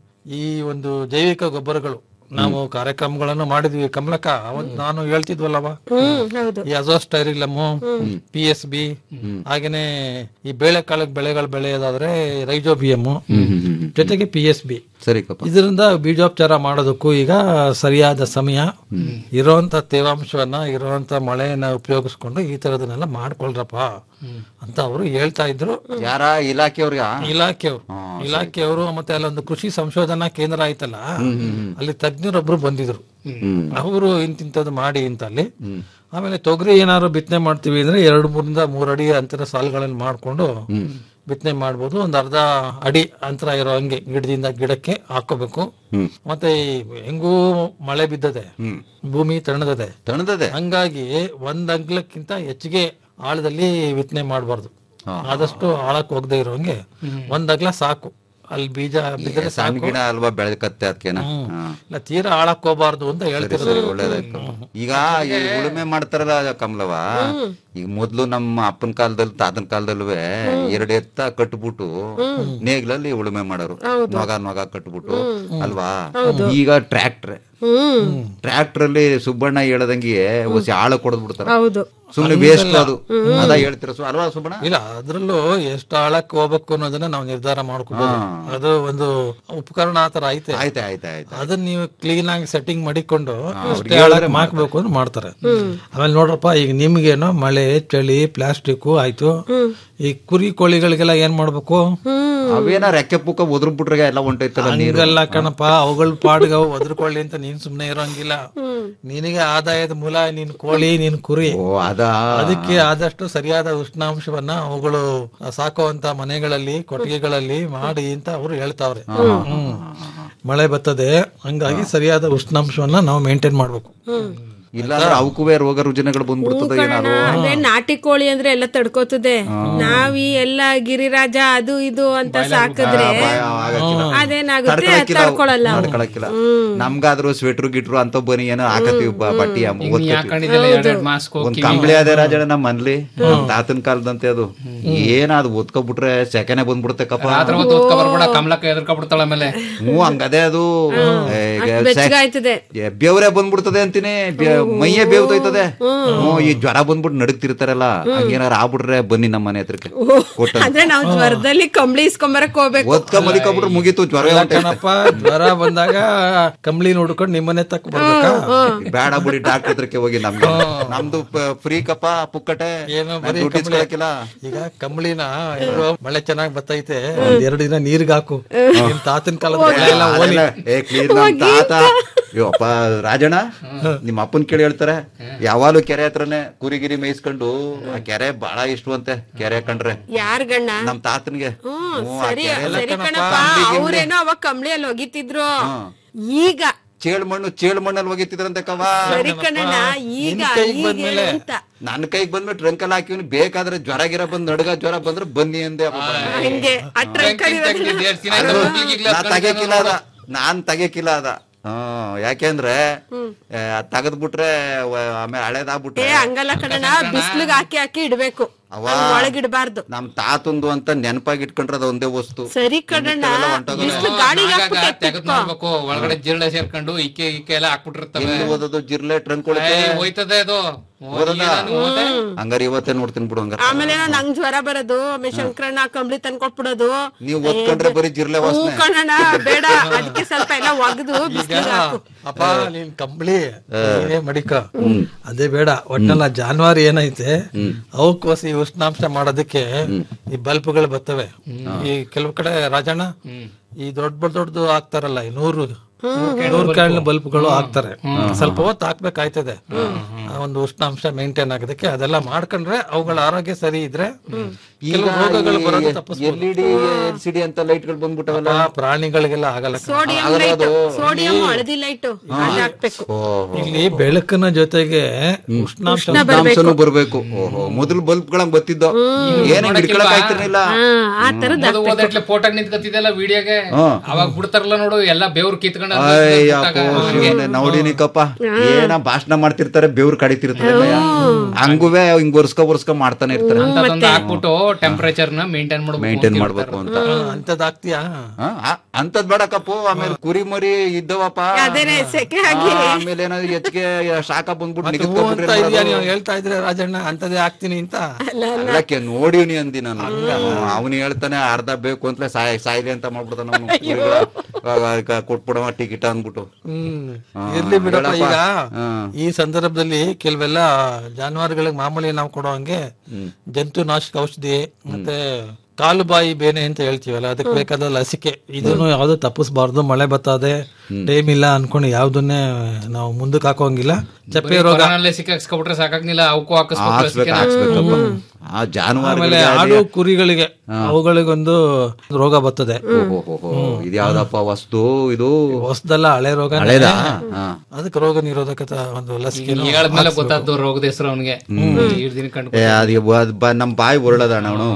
ಈ ಒಂದು ಜೈವಿಕ ಗೊಬ್ಬರಗಳು ನಾವು ಕಾರ್ಯಕ್ರಮಗಳನ್ನು ಮಾಡಿದ್ವಿ ಕಮಲಕ್ಕ ಅವತ್ ನಾನು ಹೇಳ್ತಿದ್ವಲ್ಲವ ಹ್ಮ್ ಹೌದು ಈ ಅಜೋಸ್ಟೈರಿಲಮು ಪಿ ಎಸ್ ಬಿ ಹಾಗೇನೆ ಈ ಬೇಳೆಕಾಳಕ್ ಬೆಳೆಗಳು ಬೆಳೆಯೋದಾದ್ರೆ ರೈಜೋಬಿಯಮ್ ಜೊತೆಗೆ ಪಿ ಎಸ್ ಬಿ ಸರಿ ಕಪ್ಪ ಇದರಿಂದ ಬೀಜೋಪಚಾರ ಮಾಡೋದಕ್ಕೂ ಈಗ ಸರಿಯಾದ ಸಮಯ ಇರೋಂತ ತೇವಾಂಶವನ್ನ ಇರೋಂತ ಮಳೆಯನ್ನ ಉಪಯೋಗಿಸ್ಕೊಂಡು ಈ ತರದನ್ನೆಲ್ಲ ಮಾಡ್ಕೊಳ್ರಪ್ಪ ಅಂತ ಅವರು ಹೇಳ್ತಾ ಇದ್ರು ಯಾರ ಇಲಾಖೆಯವ್ರಿಗ ಇಲಾಖೆಯವರು ಇಲಾಖೆಯವರು ಮತ್ತೆ ಅಲ್ಲೊಂದು ಕೃಷಿ ಸಂಶೋಧನಾ ಕೇಂದ್ರ ಆಯ್ತಲ್ಲ ಅಲ್ಲಿ ತಜ್ಞರೊಬ್ರು ಬಂದಿದ್ರು ಅವರು ಇಂತಿಂತದ್ದು ಮಾಡಿ ಅಂತ ಅಲ್ಲಿ ಆಮೇಲೆ ತೊಗರಿ ಏನಾದ್ರು ಬಿತ್ತನೆ ಮಾಡ್ತೀವಿ ಅಂದ್ರೆ ಎರಡು ಮೂರಿಂದ ಮೂರ್ ಅಡಿ ಅಂತರ ಸಾಲುಗಳನ್ನು ಮಾಡ್ಕೊಂಡು ಬಿತ್ತನೆ ಮಾಡ್ಬೋದು ಒಂದ್ ಅರ್ಧ ಅಡಿ ಅಂತರ ಇರೋ ಹಂಗೆ ಗಿಡದಿಂದ ಗಿಡಕ್ಕೆ ಹಾಕೋಬೇಕು ಮತ್ತೆ ಈ ಹೆಂಗೂ ಮಳೆ ಬಿದ್ದದೆ ಭೂಮಿ ತಣ್ಣದದೆ ತಣ್ಣದದೆ ಹಂಗಾಗಿ ಒಂದ್ ಅಂಗ್ಲಕ್ಕಿಂತ ಹೆಚ್ಚಿಗೆ ಆಳದಲ್ಲಿ ಬಿತ್ತನೆ ಮಾಡಬಾರ್ದು ಆದಷ್ಟು ಆಳಕ್ಕೆ ಹೋಗದೆ ಇರೋಂಗೆ ಒಂದ್ ಅಗ್ಲ ಸಾಕು ಅಲ್ಲಿ ಬೀಜ ಬಿದ್ದರೆ ಸಣ್ಣ ಸಾಕು ಗಿಡ ಅಲ್ವಾ ಬೆಳೆದಕತ್ತೆ ಅದಕ್ಕೇನ ಇಲ್ಲ ತೀರಾ ಆಳಕ್ ಹೋಗ್ಬಾರ್ದು ಅಂತ ಹೇಳ್ತಿರೋದು ಒಳ್ಳೇದಾಯ್ತು ಈಗ ಈ ಉಳುಮೆ ಮಾಡ್ತಾರಲ್ಲ ಕಮಲವ ಈಗ ಮೊದ್ಲು ನಮ್ಮ ಅಪ್ಪನ ಕಾಲದಲ್ಲಿ ತಾತನ ಕಾಲದಲ್ಲೂ ಎರಡು ಎತ್ತ ಕಟ್ಬಿಟ್ಟು ನೇಗ್ಲಲ್ಲಿ ಉಳುಮೆ ಮಾಡೋರು ನೊಗ ನೊಗ ಕಟ್ಬಿಟ್ಟು ಅಲ್ವಾ ಈಗ ಟ್ರ್ಯಾಕ್ಟ್ರ್ ಟ್ರ್ಯಾಕ್ಟರ್ ಅಲ್ಲಿ ಸುಬ್ಬಣ್ಣ ಹೇಳದಂಗೆ ಹೊಸಿ ಆಳ ಕೊಡದ್ ಬಿಡ್ತಾರ ಹೌದು ಸುಮ್ನೆ ವೇಸ್ಟ್ ಅದು ಅದ ಹೇಳ್ತೀರ ಸು- ಅಲ್ವಾ ಸುಬ್ಬಣ್ಣ ಇಲ್ಲ ಅದ್ರಲ್ಲೂ ಎಷ್ಟು ಆಳಕ್ಕೆ ಹೋಗ್ಬೇಕು ಅನ್ನೋದನ್ನ ನಾವು ನಿರ್ಧಾರ ಮಾಡ್ಕೋಬಹುದು ಅದು ಒಂದು ಉಪಕರಣ ಆತರ ಐತೆ ಆಯ್ತಾ ಆಯ್ತಾ ಆಯ್ತಾ ಅದನ್ನ ನೀವು ಕ್ಲೀನ್ ಆಗಿ ಸೆಟ್ಟಿಂಗ್ ಮಾಡಿಕೊಂಡು ಎಷ್ಟೇ ಆಳಕ್ಕೆ ಹಾಕ್ಬೇಕು ಅಂತ ಮಾಡ್ತಾರೆ ಆಮೇಲೆ ನೋಡ್ರಪ್ಪ ಈಗ ನಿಮ್ಗೇನೋ ಮಳೆ ಚಳಿ ಪ್ಲಾಸ್ಟಿಕ್ ಆಯ್ತು ಈ ಕುರಿ ಕೋಳಿಗಳಿಗೆಲ್ಲ ಏನ್ ಮಾಡ್ಬೇಕು ಅವೇನ ರೆಕ್ಕೆ ಪುಕ್ಕ ಒದ್ರ ಬಿಟ್ರೆ ಎಲ್ಲ ಹೊಂಟೈತಲ್ಲ ನೀರು ಹಂಗಲ್ಲ ಕಣಪ್ಪ ಅವುಗಳ ಪಾಡ್ಗೆ ಅವು ಒದ್ರಕೊಳ್ಳಿ ಅಂತ ನೀನ್ ಸುಮ್ನೆ ಇರೋಂಗಿಲ್ಲ ನಿನಗೆ ಆದಾಯದ ಮೂಲ ನೀನ್ ಕೋಳಿ ನೀನ್ ಕುರಿ ಓ ಅದ ಅದಕ್ಕೆ ಆದಷ್ಟು ಸರಿಯಾದ ಉಷ್ಣಾಂಶವನ್ನ ಅವುಗಳು ಸಾಕುವಂತ ಮನೆಗಳಲ್ಲಿ ಕೊಟ್ಟಿಗೆಗಳಲ್ಲಿ ಮಾಡಿ ಅಂತ ಅವರು ಹೇಳ್ತಾವ್ರೆ ಹ್ಮ್. ಮಳೆ ಬರ್ತದೆ ಹಂಗಾಗಿ ಸರಿಯಾದ ಉಷ್ಣಾಂಶವನ್ನ ನಾವು ಮೇಂಟೈನ್ ಮಾಡ್ಬೇಕು ಇಲ್ಲಾಂದ್ರೆ ಅವಕ್ಕೂ ರೋಗ ರುಜಿನಗಳು ಬಂದ್ಬಿಡ್ತದ ಏನಾರು ಅದೇ ನಾಟಿ ಕೋಳಿ ಅಂದ್ರೆ ಎಲ್ಲ ತಡ್ಕೋತದೆ ನಾವಿ ಎಲ್ಲ ಗಿರಿರಾಜ ಅದು ಇದು ಅಂತ ಸಾಕಿದ್ರೆ ಅದೇನಾಗುತ್ತೆ ಅದ್ ತಡ್ಕೊಳಕ್ಕಿಲ್ಲ ಅವು. ತಡ್ಕೊಳಲ್ಲ ಅವು. ತಡ್ಕೊಳಕ್ಕಿಲ್ಲ ನಮ್ಗಾದ್ರೂ ಸ್ವೆಟ್ರು ಗಿಟ್ರು ಅಂತ ಬನಿ ಏನೋ ಹಾಕತ್ತೀವಿ ಬ- ಬಟ್ಟಿ ಅಮ್ಮ ಓದ್ಕೊತೀವಿ. ಹಾಕೊಂಡಿದ್ದೆಲ್ಲ ಎರಡೆರಡು ಮಾಸ್ಕ್ ಒಂದ್ ಕಂಬಳಿ ಅದೇ ರಾಜಣ್ಣ ನಮ್ಮ ಮನ್ಲಿ ನಮ್ ತಾತನ ಕಾಲದಂತೆ ಅದು ಏನಾದ್ ಓದ್ಕೊಬಿಟ್ರೆ ಸೆಕೆನೆ ಬಂದ್ಬಿಡುತ್ತೆ ಕಪ್ಪ ರಾತ್ರಿ ಹೊತ್ತು ಓದ್ಕೊ ಬರ್ಬೇಡ ಕಮಲಕ್ಕ ಎದ್ರಕೊಬಿಡ್ತಾಳ ಆಮೇಲೆ ಹ್ಞೂ ಹಂಗದೇ ಅದು ಈಗ ಸೆ- ಬೆಚ್ಚಗಾಯ್ತದೆ ಏ, ಬೆವ್ರೆ ಬಂದ್ಬಿಡ್ತದೆ ಅಂತೀನಿ ಬೆ- ಮೈಯೇ ಬೇವ್ತೋಯ್ತದೆ ಹ್ಞೂ ಈ ಜ್ವರ ಬಂದ್ಬಿಟ್ಟು ನಡುಕ್ತಿರ್ತಾರಲ್ಲ ಹಂಗೇನಾರ ಆಗ್ಬಿಟ್ರೆ ಬನ್ನಿ ನಮ್ಮ ಮನೆ ಹತ್ರಕ್ಕೆ ಕೊಟ್ಟ ಅಂದ್ರೆ ನಾವ್ ಜ್ವರದಲ್ಲಿ ಕಂಬಳಿ ಇಸ್ಕೊಂಬರಕ್ ಹೋಗ್ಬೇಕು ಓದ್ಕ ಮಲಿಕೊಬಿಟ್ರೆ ಮುಗೀತು ಜ್ವರ ಹೊಂಟೈತೆ. ಕಣಪ್ಪ ಜ್ವರ ಬಂದಾಗ ಕಂಬಳಿ ನೋಡ್ಕೊಂಡು ನಿಮ್ಮನೆ ತಕ್ಕ ಬರ್ಬೇಕಾ ಬೇಡ ಬಿಡಿ ಡಾಕ್ಟರ್ ಹತ್ರಕ್ಕೆ ಹೋಗಿ ನಮ್ಗೆ ನಮ್ದು ಫ್ರೀ ಕಪ್ಪ ಪುಕ್ಕಟೆ ಏನು ನಾನ್ ಬರೀ ದುಡ್ಡು ಕಂಬಳಿ ಇಸ್ಕೊಳಕ್ಕಿಲ್ಲ. ಈಗ ಕಂಬಳಿನ ಇರೋ ಮಳೆ ಚೆನ್ನಾಗ್ ಬರ್ತೈತೆ ಒಂದ್ ಎರಡು ದಿನ ನೀರ್ಗ್ ಹಾಕು ನಿಮ್ ತಾತನ ಕಾಲದ ಮಳೆ ಎಲ್ಲ ಹೋಲಿ ಅದೆಲ್ಲ, ಏ ಕ್ಲೀನ್ ನಮ್ ತಾತ ಅಪ್ಪ ರಾಜಣ್ಣ ನಿಮ್ಮ ಅಪ್ಪನ್ ಕೇಳಿ ಹೇಳ್ತಾರೆ ಯಾವಾಗ್ಲೂ ಕೆರೆ ಹತ್ರನೇ ಕುರಿಗಿರಿ ಮೇಯಿಸ್ಕೊಂಡು ಆ ಕೆರೆ ಬಹಳ ಇಷ್ಟವಂತೆ ಕೆರೆ ಕಂಡ್ರೆ ಯಾರ್ ಗಣ್ಣ ನಮ್ ತಾತನ್ಗೆ ಹ್ಮ್ ಹ್ಞೂ, ಆ ಸರಿ ಕೆರೆ ಸರಿ ಕಣಪ್ಪ ಅವ್ರೇನೋ ಅವಾಗ ಕಂಬ್ಳಿಯಲ್ಲಿ ಒಗಿತಿದ್ರು ಈಗ ಚೇಳು ಮಣ್ಣು ಚೇಳು ಮಣ್ಣಲ್ಲಿ ಹೋಗಿತ್ತಿದ್ರಂತೆ ಕವ ಸರಿ ಕಣಣ್ಣ ಈಗ ಈಗ ಅಂತ ನನ್ನ ಕೈಗೆ ಬಂದ್ಬಿಟ್ಟು ಟ್ರಂಕಲ್ ಹಾಕಿವ್ನಿ ಬೇಕಾದ್ರೆ ಜ್ವರ ಗಿರ ಬಂದ್ ನಡ್ಗ ಜ್ವರ ಬಂದ್ರೆ ಬನ್ನಿ ಅಂದೆ ಅಪ್ಪ ಬಂದೆ. ಹಂಗೆ ಆ ಟ್ರಂಕ್ ಅದು ನಾ ತೆಗಿಯಕ್ಕಿಲ್ಲ ಅದ ನಾನ್ ತೆಗಿಯಕ್ಕಿಲ್ಲ ಅದ ಹ್ಮ್ ಯಾಕೆಂದ್ರೆ ತೆಗೆದ್ ಬಿಟ್ರೆ ಆಮೇಲೆ ಹಳೇದಾಗ್ಬಿಟ್ರೆ ಏ ಹಂಗಲ್ಲ ಕಣಣ್ಣ ಬಿಸ್ಲಿಗೆ ಹಾಕಿ ಹಾಕಿ ಇಡ್ಬೇಕು ಅವ ಹಂಗ್ ಒಳಗಿಡ್ಬಾರ್ದು ನಮ್ ತಾತಂದು ಅಂತ ನೆನಪಾಗಿ ಇಟ್ಕೊಂಡ್ರೆ ಅದ ಒಂದೇ ವಸ್ತು ಸರಿ ಕಣಣ್ಣ ಮಿಕ್ಕಿದೆಲ್ಲ ಹೊಂಟೋಗವೆ. ಬಿಸ್ಲು ಗಾಳಿಗೆ ಆಗಾಗ ಹಾಕ್ಬಿಟ್ಟು ತೆಗೆದ್ ಎತ್ತಿಟ್ಕೋ. ನೋಡ್ಬೇಕು ಒಳಗಡೆ ಜಿರಳೆ ಸೇರ್ಕೊಂಡು ಇಕ್ಕೆ ಇಕ್ಕೆ ಎಲ್ಲ ಹಾಕ್ಬಿಟ್ಟಿರ್ತವೆ ಎಲ್ಲಿ ಓದೋದು ಜಿರ್ಲೆ ಟ್ರಂಕ್ ಒಳಗೆ ಏ, ಹೋಯ್ತದೆ ಅದು ಓದದ ಏನಾನು ಓದೆ? ಹಂಗಾರೆ ಇವತ್ತೇ ನೋಡ್ತೀನಿ ಬಿಡು ಹಂಗಾರೆ ಆಮೇಲೆ ಏನೋ ನಂಗ್ ಜ್ವರ ಬರೋದು ಆಮೇಲೆ ಶಂಕರಣ್ಣ ಕಂಬ್ಳಿ ತಂದ್ಕೊಟ್ಬಿಡೋದು ನೀವ್ ಓದ್ಕೊಂಡ್ರೆ ಬರೀ ಜಿರ್ಲೆ ಹೂ ವಾಸನೆ ಕಣಣ್ಣ ಬೇಡ ಅದಕ್ಕೆ ಸ್ವಲ್ಪ ಎಲ್ಲ ಒಗ್ದು ಬಿಸ್ಲಿಗೆ ಹಾಕು ಅಪ್ಪ ನೀನ್ ಕಂಬಳಿ ನೀನೇ ಮಡಿಕ ಅದೇ ಬೇಡ ಒಟ್ಟಲ್ಲ ಜಾನುವಾರು ಏನೈತೆ ಅವಕ್ಕೋಸಿ ಉಷ್ಣಾಂಶ ಮಾಡೋದಕ್ಕೆ ಈ ಬಲ್ಬ್ಗಳು ಬರ್ತವೆ ಈ ಕೆಲವು ಕಡೆ ರಾಜಣ್ಣ ಈ ದೊಡ್ಡ ದೊಡ್ಡದು ಹಾಕ್ತಾರಲ್ಲ ಈ ನೂರು ನೂರು ಕಾಳಿನ ಬಲ್ಬ್ಗಳು ಹಾಕ್ತಾರೆ ಸ್ವಲ್ಪ ಹೊತ್ತು ಹಾಕ್ಬೇಕಾಯ್ತದೆ ಆ ಒಂದು ಉಷ್ಣಾಂಶ ಮೇಂಟೈನ್ ಆಗೋದಕ್ಕೆ ಅದೆಲ್ಲ ಮಾಡ್ಕೊಂಡ್ರೆ ಅವುಗಳ ಆರೋಗ್ಯ ಸರಿ ಇದ್ರೆ ಕೆಲವು ರೋಗಗಳು ಬರೋದು ತಪ್ಪಿಸ್ಬೋದು L E D L C D ಅಂತ ಲೈಟ್ಗಳು ಬಂದ್ಬಿಟ್ಟವಲ್ಲ ಆ ಪ್ರಾಣಿಗಳಿಗೆಲ್ಲ ಆಗಲ್ಲ ಕಣೆ. ಸೋಡಿಯಂ ಲೈಟ್ ಸೋಡಿಯಂ ಹಳದಿ ಲೈಟ್ ಅದು ಹಾಕ್ಬೇಕು ಇಲ್ಲಿ ಬೆಳಕಿನ ಜೊತೆಗೆ ಉಷ್ಣಾಂಶ ಉಷ್ಣಾಂಶನೂ ಬರ್ಬೇಕು ಓಹೋ ಮೊದಲು ಬಲ್ಬ್ ಗಳಂಗ್ ಬತ್ತಿದ್ದೋ ಏನ ಹಿಡ್ಕೊಳಕ್ ಆಯ್ತಿರ್ಲಿಲ್ಲ ಆ ತರದ ಅದು ಓದಟ್ಲೆ ಫೋಟೋ ನಿಂತ್ಕತ್ತಿದ್ದಲ್ಲ ವಿಡಿಯೋಗೆ ಅವಾಗ ಬಿಡ್ತಾರಲ್ಲ ನೋಡು ಎಲ್ಲ ಬೆವ್ರು ಕಿತ್ಕೊಂಡು ಅದ್ ಅಯ್ಯಪ್ಪ ಶಿವನೇ ನೋಡಿನಿ ಕಪ್ಪ ಏನ ಭಾಷಣ ಮಾಡ್ತಿರ್ತಾರೆ ಬೆವ್ರು ಕಡಿತಿರ್ತಾರೆ ಹಂಗುವೆ ಹಿಂಗ್ ಒರ್ಸ್ಕ ಒರ್ಸ್ಕ ಮಾಡ್ತಾನೆ ಇರ್ತಾರೆ ಅಂತದೊಂದು ಹಾಕ್ಬಿಟ್ಟು ಟೆಂಪರೇಚರ್ ನ ಮೇಂಟೈನ್ ಮಾಡ್ಬೇಕು ಮೇಂಟೈನ್ ಮಾಡ್ಬೇಕು ಅಂತ ಅಂತದ್ ಹಾಕ್ತೀಯಾ ಹ? ಆ- ಅಂತದ್ ಬೇಡ ಕಪ್ಪು ಆಮೇಲೆ ಕುರಿ ಮರಿ ಇದ್ದವಪ್ಪ ಅದೇನೆ ಸೆಕೆ ಆಗಿ ಆಮೇಲೆ ಏನಾದ್ರು ಹೆಚ್ಚಿಗೆ ಶಾಖ ಬಂದ್ಬಿಟ್ಟು ಮತ್ತೆ ಹೂ ಅಂತ ಇದೆಯಾ ನೀವು ಹೇಳ್ತಾ ಇದ್ರೆ ರಾಜಣ್ಣ ಅಂತದೇ ಹಾಕ್ತೀನಿ ಅಂತ ಅಲ್ಲಕ್ಕೆ ನೋಡಿವ್ನಿ ಅಂದಿ ನಾನು ಅವನು ಹೇಳ್ತಾನೆ ಅರ್ಧ ಬೇಕು ಅಂತಲೇ ಸಾಯ್ ಸಾಯ್ಲಿ ಅಂತ ಮಾಡ್ಬಿಡ್ತಾನ ಅವನು ಕೊಟ್ಬಿಡವ ಟಿಕೆಟ್ ಅಂದ್ಬಿಟ್ಟು ಹ್ಮ್ ಹಾ, ಇರ್ಲಿ ಬಿಡಪ್ಪ ಹೇಳಪ್ಪ. ಈಗ ಹಾ. ಈ ಸಂದರ್ಭದಲ್ಲಿ ಕೆಲವೆಲ್ಲ ಜಾನುವಾರುಗಳಿಗೆ ಮಾಮೂಲಿ ನಾವು ಕೊಡೋ ಹಂಗೆ ಜಂತು ನಾಶಕ ಔಷಧಿ ಮತ್ತೆ ಕಾಲು ಬಾಯಿ ಬೇನೆ ಅಂತ ಹೇಳ್ತೀವಲ್ಲ ಅದಕ್ಕೆ ಬೇಕಾದ ಲಸಿಕೆ ಇದನ್ನು ಯಾವ್ದು ತಪ್ಪಿಸ್ಬಾರ್ದು ಮಳೆ ಬರ್ತದೆ ಟೈಮ್ ಇಲ್ಲ ಅನ್ಕೊಂಡು ಯಾವ್ದನ್ನೇ ನಾವು ಮುಂದಕ್ಕೆ ಹಾಕೋಂಗಿಲ್ಲ ಚಪ್ಪೆ ರೋಗ ಕೊರೋನಲ್ಲೇ ಸಿಕ್ಕಾಕ್ಸ್ಕೊಬಿಟ್ರೆ ಸಾಕಾಗ್ನಿಲ್ಲ ಅವಕ್ಕೂ ಹಾಕಿಸ್ಬೇಕು ಹಾಕ್ಸ್ಬೇಕು ಹಾಕ್ಸ್ಬೇಕಪ್ಪ ಆ ಜಾನುವಾರು ಆಮೇಲೆ ಆಡು ಕುರಿಗಳಿಗೆ ಅವುಗಳಿಗೊಂದು ರೋಗ ಬರ್ತದೆ ಇದು ಯಾವ್ದಪ್ಪ ವಸ್ತು ಇದು ಹೊಸದಲ್ಲ ಹಳೆ ರೋಗ ಹಳೇದಾ ಹಾ. ಅದಕ್ಕೆ ರೋಗ ನಿರೋಧಕತ ಒಂದು ಲಸಿಕೆ ಹೇಳದ್ಮೇಲೆ ಗೊತ್ತಾದ್ದು ರೋಗದ ಹೆಸರು ಅವನಿಗೆ ಈಡ್ ದಿನ ಕಂಡು ಏ, ಅದು ಬ- ಬ- ನಮ್ ಬಾಯಿ ಹೊರಳದಣ್ಣ ಅವನು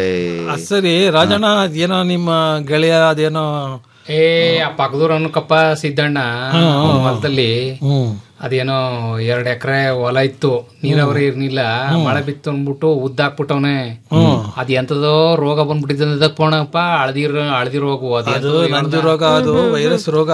ಅದ್ ಸರಿ ರಾಜಣ್ಣ ಅದೇನೋ ನಿಮ್ಮ ಗೆಳೆಯ ಅದೇನೋ ಏ ಆ ಪಕ್ಕದೂರ್ ಕಪ್ಪ ಸಿದ್ದಣ್ಣ ಹೊಲದಲ್ಲಿ ಹ್ಮ್ ಅದೇನೋ ಎರಡ್ ಎಕರೆ ಹೊಲ ಇತ್ತು ನೀರಾವರಿ ಇರ್ನಿಲ್ಲ ಮಳೆ ಬಿತ್ತು ಅನ್ಬಿಟ್ಟು ಉದ್ದಾಕ್ಬಿಟ್ಟವನೆ ಅದ್ ಎಂತದೋ ರೋಗ ಬಂದ್ಬಿಟ್ಟಿದ್ದ ಪೋಣಪ್ಪ ಹಳದಿ ಹಳದಿ ರೋಗ ಅದು ನಂಜು ರೋಗ ಅದು ವೈರಸ್ ರೋಗ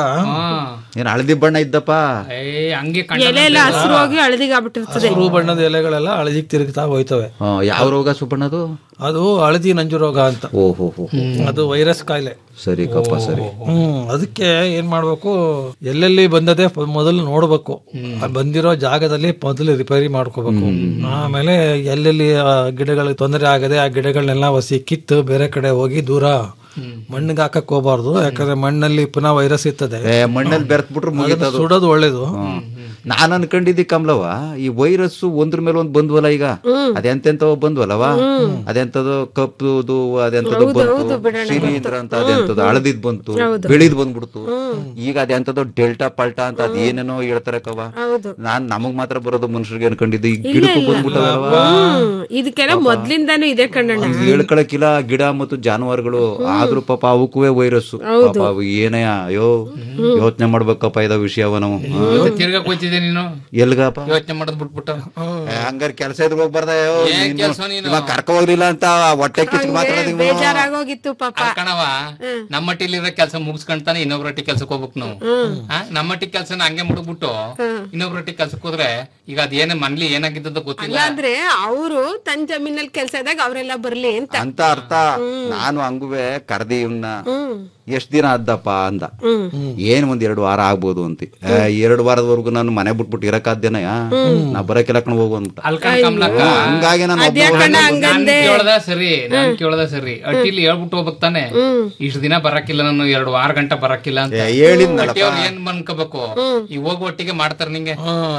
ಏನ್ ಹಳದಿ ಬಣ್ಣ ಇದ್ದಪ್ಪ ಏ ಹಂಗೆ ಎಲೆ ಎಲ್ಲ ಹಸಿರು ಹೋಗಿ ಹಳದಿಗೆ ಆಗ್ಬಿಟ್ಟಿರ್ತದೆ ಹಸಿರು ಬಣ್ಣದ ಎಲೆಗಳೆಲ್ಲ ಹಳದಿಗೆ ತಿರುಗ್ತಾ ಹೋಯ್ತವೆ ಹಾ, ಯಾವ ರೋಗ ಸುಬ್ಬಣ್ಣದು ಅದು ಹಳದಿ ನಂಜು ರೋಗ ಅಂತ ಓಹೋ ಹೋ ಅದು ವೈರಸ್ ಕಾಯಿಲೆ ಸರಿ ಕಪ್ಪ ಸರಿ ಹ್ಮ್ ಅದಕ್ಕೆ ಏನ್ ಮಾಡ್ಬೇಕು ಎಲ್ಲೆಲ್ಲಿ ಬಂದದೆ ಪ- ಮೊದಲು ನೋಡ್ಬೇಕು ಆ ಬಂದಿರೋ ಜಾಗದಲ್ಲಿ ಮೊದಲು ರಿಪೇರಿ ಮಾಡ್ಕೋಬೇಕು ಆಮೇಲೆ ಎಲ್ಲೆಲ್ಲಿ ಆ ಗಿಡಗಳಿಗೆ ತೊಂದರೆ ಆಗದೆ ಆ ಗಿಡಗಳನ್ನೆಲ್ಲ ಒಸಿ ಕಿತ್ತು ಬೇರೆ ಕಡೆ ಹೋಗಿ ದೂರ ಮಣ್ಣಿಗೆ ಹಾಕಕ್ ಹೋಗ್ಬಾರ್ದು ಯಾಕಂದ್ರೆ ಮಣ್ಣಲ್ಲಿ ಪುನಃ ವೈರಸ್ ಇರ್ತದೆ ಏ ಮಣ್ಣಲ್ಲಿ ಬೆರ್ತ್ ಬಿಟ್ರೆ ಮುಗಿತದು ಸುಡೋದು ಒಳ್ಳೇದು ನಾನ್ ಅನ್ಕೊಂಡಿದ್ದಿ ಕಮಲವ ಈ ವೈರಸ್ ಒಂದ್ರ ಮೇಲೆ ಒಂದ್ ಬಂದ್ವಲ್ಲ ಈಗ ಅದೆಂತೆಂತವ ಬಂದ್ವಲ್ಲವ ಅದೆಂತದೋ ಕಪ್ಪುದು ಅದೆಂತದೋ ಬಂತು ಶಿಲೀಂಧ್ರ ಅಂತ ಅದೆಂತದೋ ಹಳದಿದ್ ಬಂತು ಬಿಳಿದ್ ಬಂದ್ಬಿಡ್ತು ಈಗ ಅದೆಂತದೋ ಡೆಲ್ಟಾ ಪಲ್ಟಾ ಅಂತ ಅದೇನೇನೋ ಹೇಳ್ತಾರೆ ಕವ ಹೌದು ನಾನ್ ನಮಗ್ ಮಾತ್ರ ಬರೋದು ಮನುಷ್ಯರಿಗೆ ಅನ್ಕೊಂಡಿದ್ದೆ ಈ ಗಿಡಕ್ಕೂ ಬಂದ್ಬಿಟ್ಟವಲ್ವ ಹ್ಮ್ ಇದಕ್ಕೆಲ್ಲ ಮೊದ್ಲಿಂದಾನು ಇದೆ ಕಣ್ಣಣ್ಣ ಹೇಳ್ಕೊಳಕಿಲ್ಲ ಗಿಡ ಮತ್ತು ಜಾನುವಾರುಗಳು ಆದ್ರೂ ಪಾಪ ಅವಕ್ಕೂ ವೈರಸ್ ಪಾಪ ಅವು ಏನೇ ಅಯ್ಯೋ ಯೋಚನೆ ಮಾಡ್ಬೇಕಪ್ಪ ಇದ ವಿಷಯವ ನಾವು ಹಾ. ತಿರ್ಗಾ ಹೋಯ್ತಿದ್ದೆ ನೀನು ಎಲ್ಗಪ್ಪ ಯೋಚನೆ ಮಾಡೋದ್ ಬಿಟ್ಬಿಟ್ಟು ಏ, ಹಂಗಾರೆ ಕೆಲಸ ಇದ್ರೆ ಹೋಗ್ಬಾರ್ದ ಏನ್ ಕೆಲ್ಸ ನೀನು? ಇವಾಗ ಕರ್ಕ ಹೋಗ್ಲಿಲ್ಲ ಅಂತ ಹೊಟ್ಟೆ ಕಿಚ್ಚು ಮಾತಾಡೋದು ಇವ್ನು. ಬೇಜಾರಾಗೋಗಿತ್ತು ಪಾಪ ಕಣವ ನಮ್ಮಟ್ಟಿಲಿರೋ ಕೆಲಸ ಮುಗಿಸ್ಕೊಂತಾನೆ ಇನ್ನೊಬ್ರೊಟ್ಟಿ ಕೆಲ್ಸಕ್ಕೆ ಹೋಗ್ಬೇಕು ನಾವು ಆ, ನಮ್ಮಟ್ಟಿ ಕೆಲ್ಸನ ಹಂಗೆ ಮುಡ್ಬಿಟ್ಟು ಇನ್ನೊಬ್ರೊಟ್ಟಿ ಕೆಲ್ಸಕ್ಕೆ ಹೋದ್ರೆ ಈಗ ಅದೇನ ಮನ್ಲಿ ಏನಾಗಿದ್ದದ ಗೊತ್ತಿಲ್ಲ ಅಂದ್ರೆ ಅವರು ತನ್ನ ಜಮೀನಲ್ಲಿ ಕೆಲ್ಸ ಇದ್ದಾಗ ಅವರೆಲ್ಲ ಬರ್ಲಿ ಅಂತ ಅಂತ ಅರ್ಥ ನಾನು ಹಂಗುವೆ ಕರ್ದಿ ಇವನ್ನ ಎಷ್ಟ್ ದಿನ ಆದ್ದಪ್ಪ ಅಂದ ಏನ್ ಒಂದ್ ಎರಡು ವಾರ ಆಗ್ಬೋದು ಅಂತ ಏ, ಎರಡು ವಾರದವರೆಗೂ ನಾನು ಮನೆ ಬಿಟ್ಬಿಟ್ಟು ಇರಕ್ಕಾದ್ದೇನಯ್ಯ ನಾ ಬರಕ್ಕೆಲ್ಲ ಕಣ್ ಹೋಗು ಅಂತ ಅಲ್ಕಣ್ ಕಮಲಕ್ಕ ಹ್ಮ್, ಹಂಗಾಗಿ ನಾನು ಒಬ್ಬ ನಾನ್ ಕೇಳ್ದ ಸರಿ ನಾನ್ ಕೇಳ್ದ ಸರಿ ಅಟ್ಟಿಲಿ ಹೇಳ್ಬಿಟ್ಟು ಹೋಗ್ಬೇಕು ತಾನೆ ಇಷ್ಟು ದಿನ ಬರಕ್ಕಿಲ್ಲ ನಾನು ಎರಡು ವಾರ ಗಂಟ ಬರಕ್ಕಿಲ್ಲ ಅಂತ ಏ, ಹೇಳಿದ್ನಲ್ಲಪ್ಪ. ಅಟ್ಟಿಯವ್ರು ಏನ್ ಅನ್ಕೋಬೇಕು ಈ ಹೋಗು ಒಟ್ಟಿಗೆ ಮಾಡ್ತಾರ ನಿಂಗೆ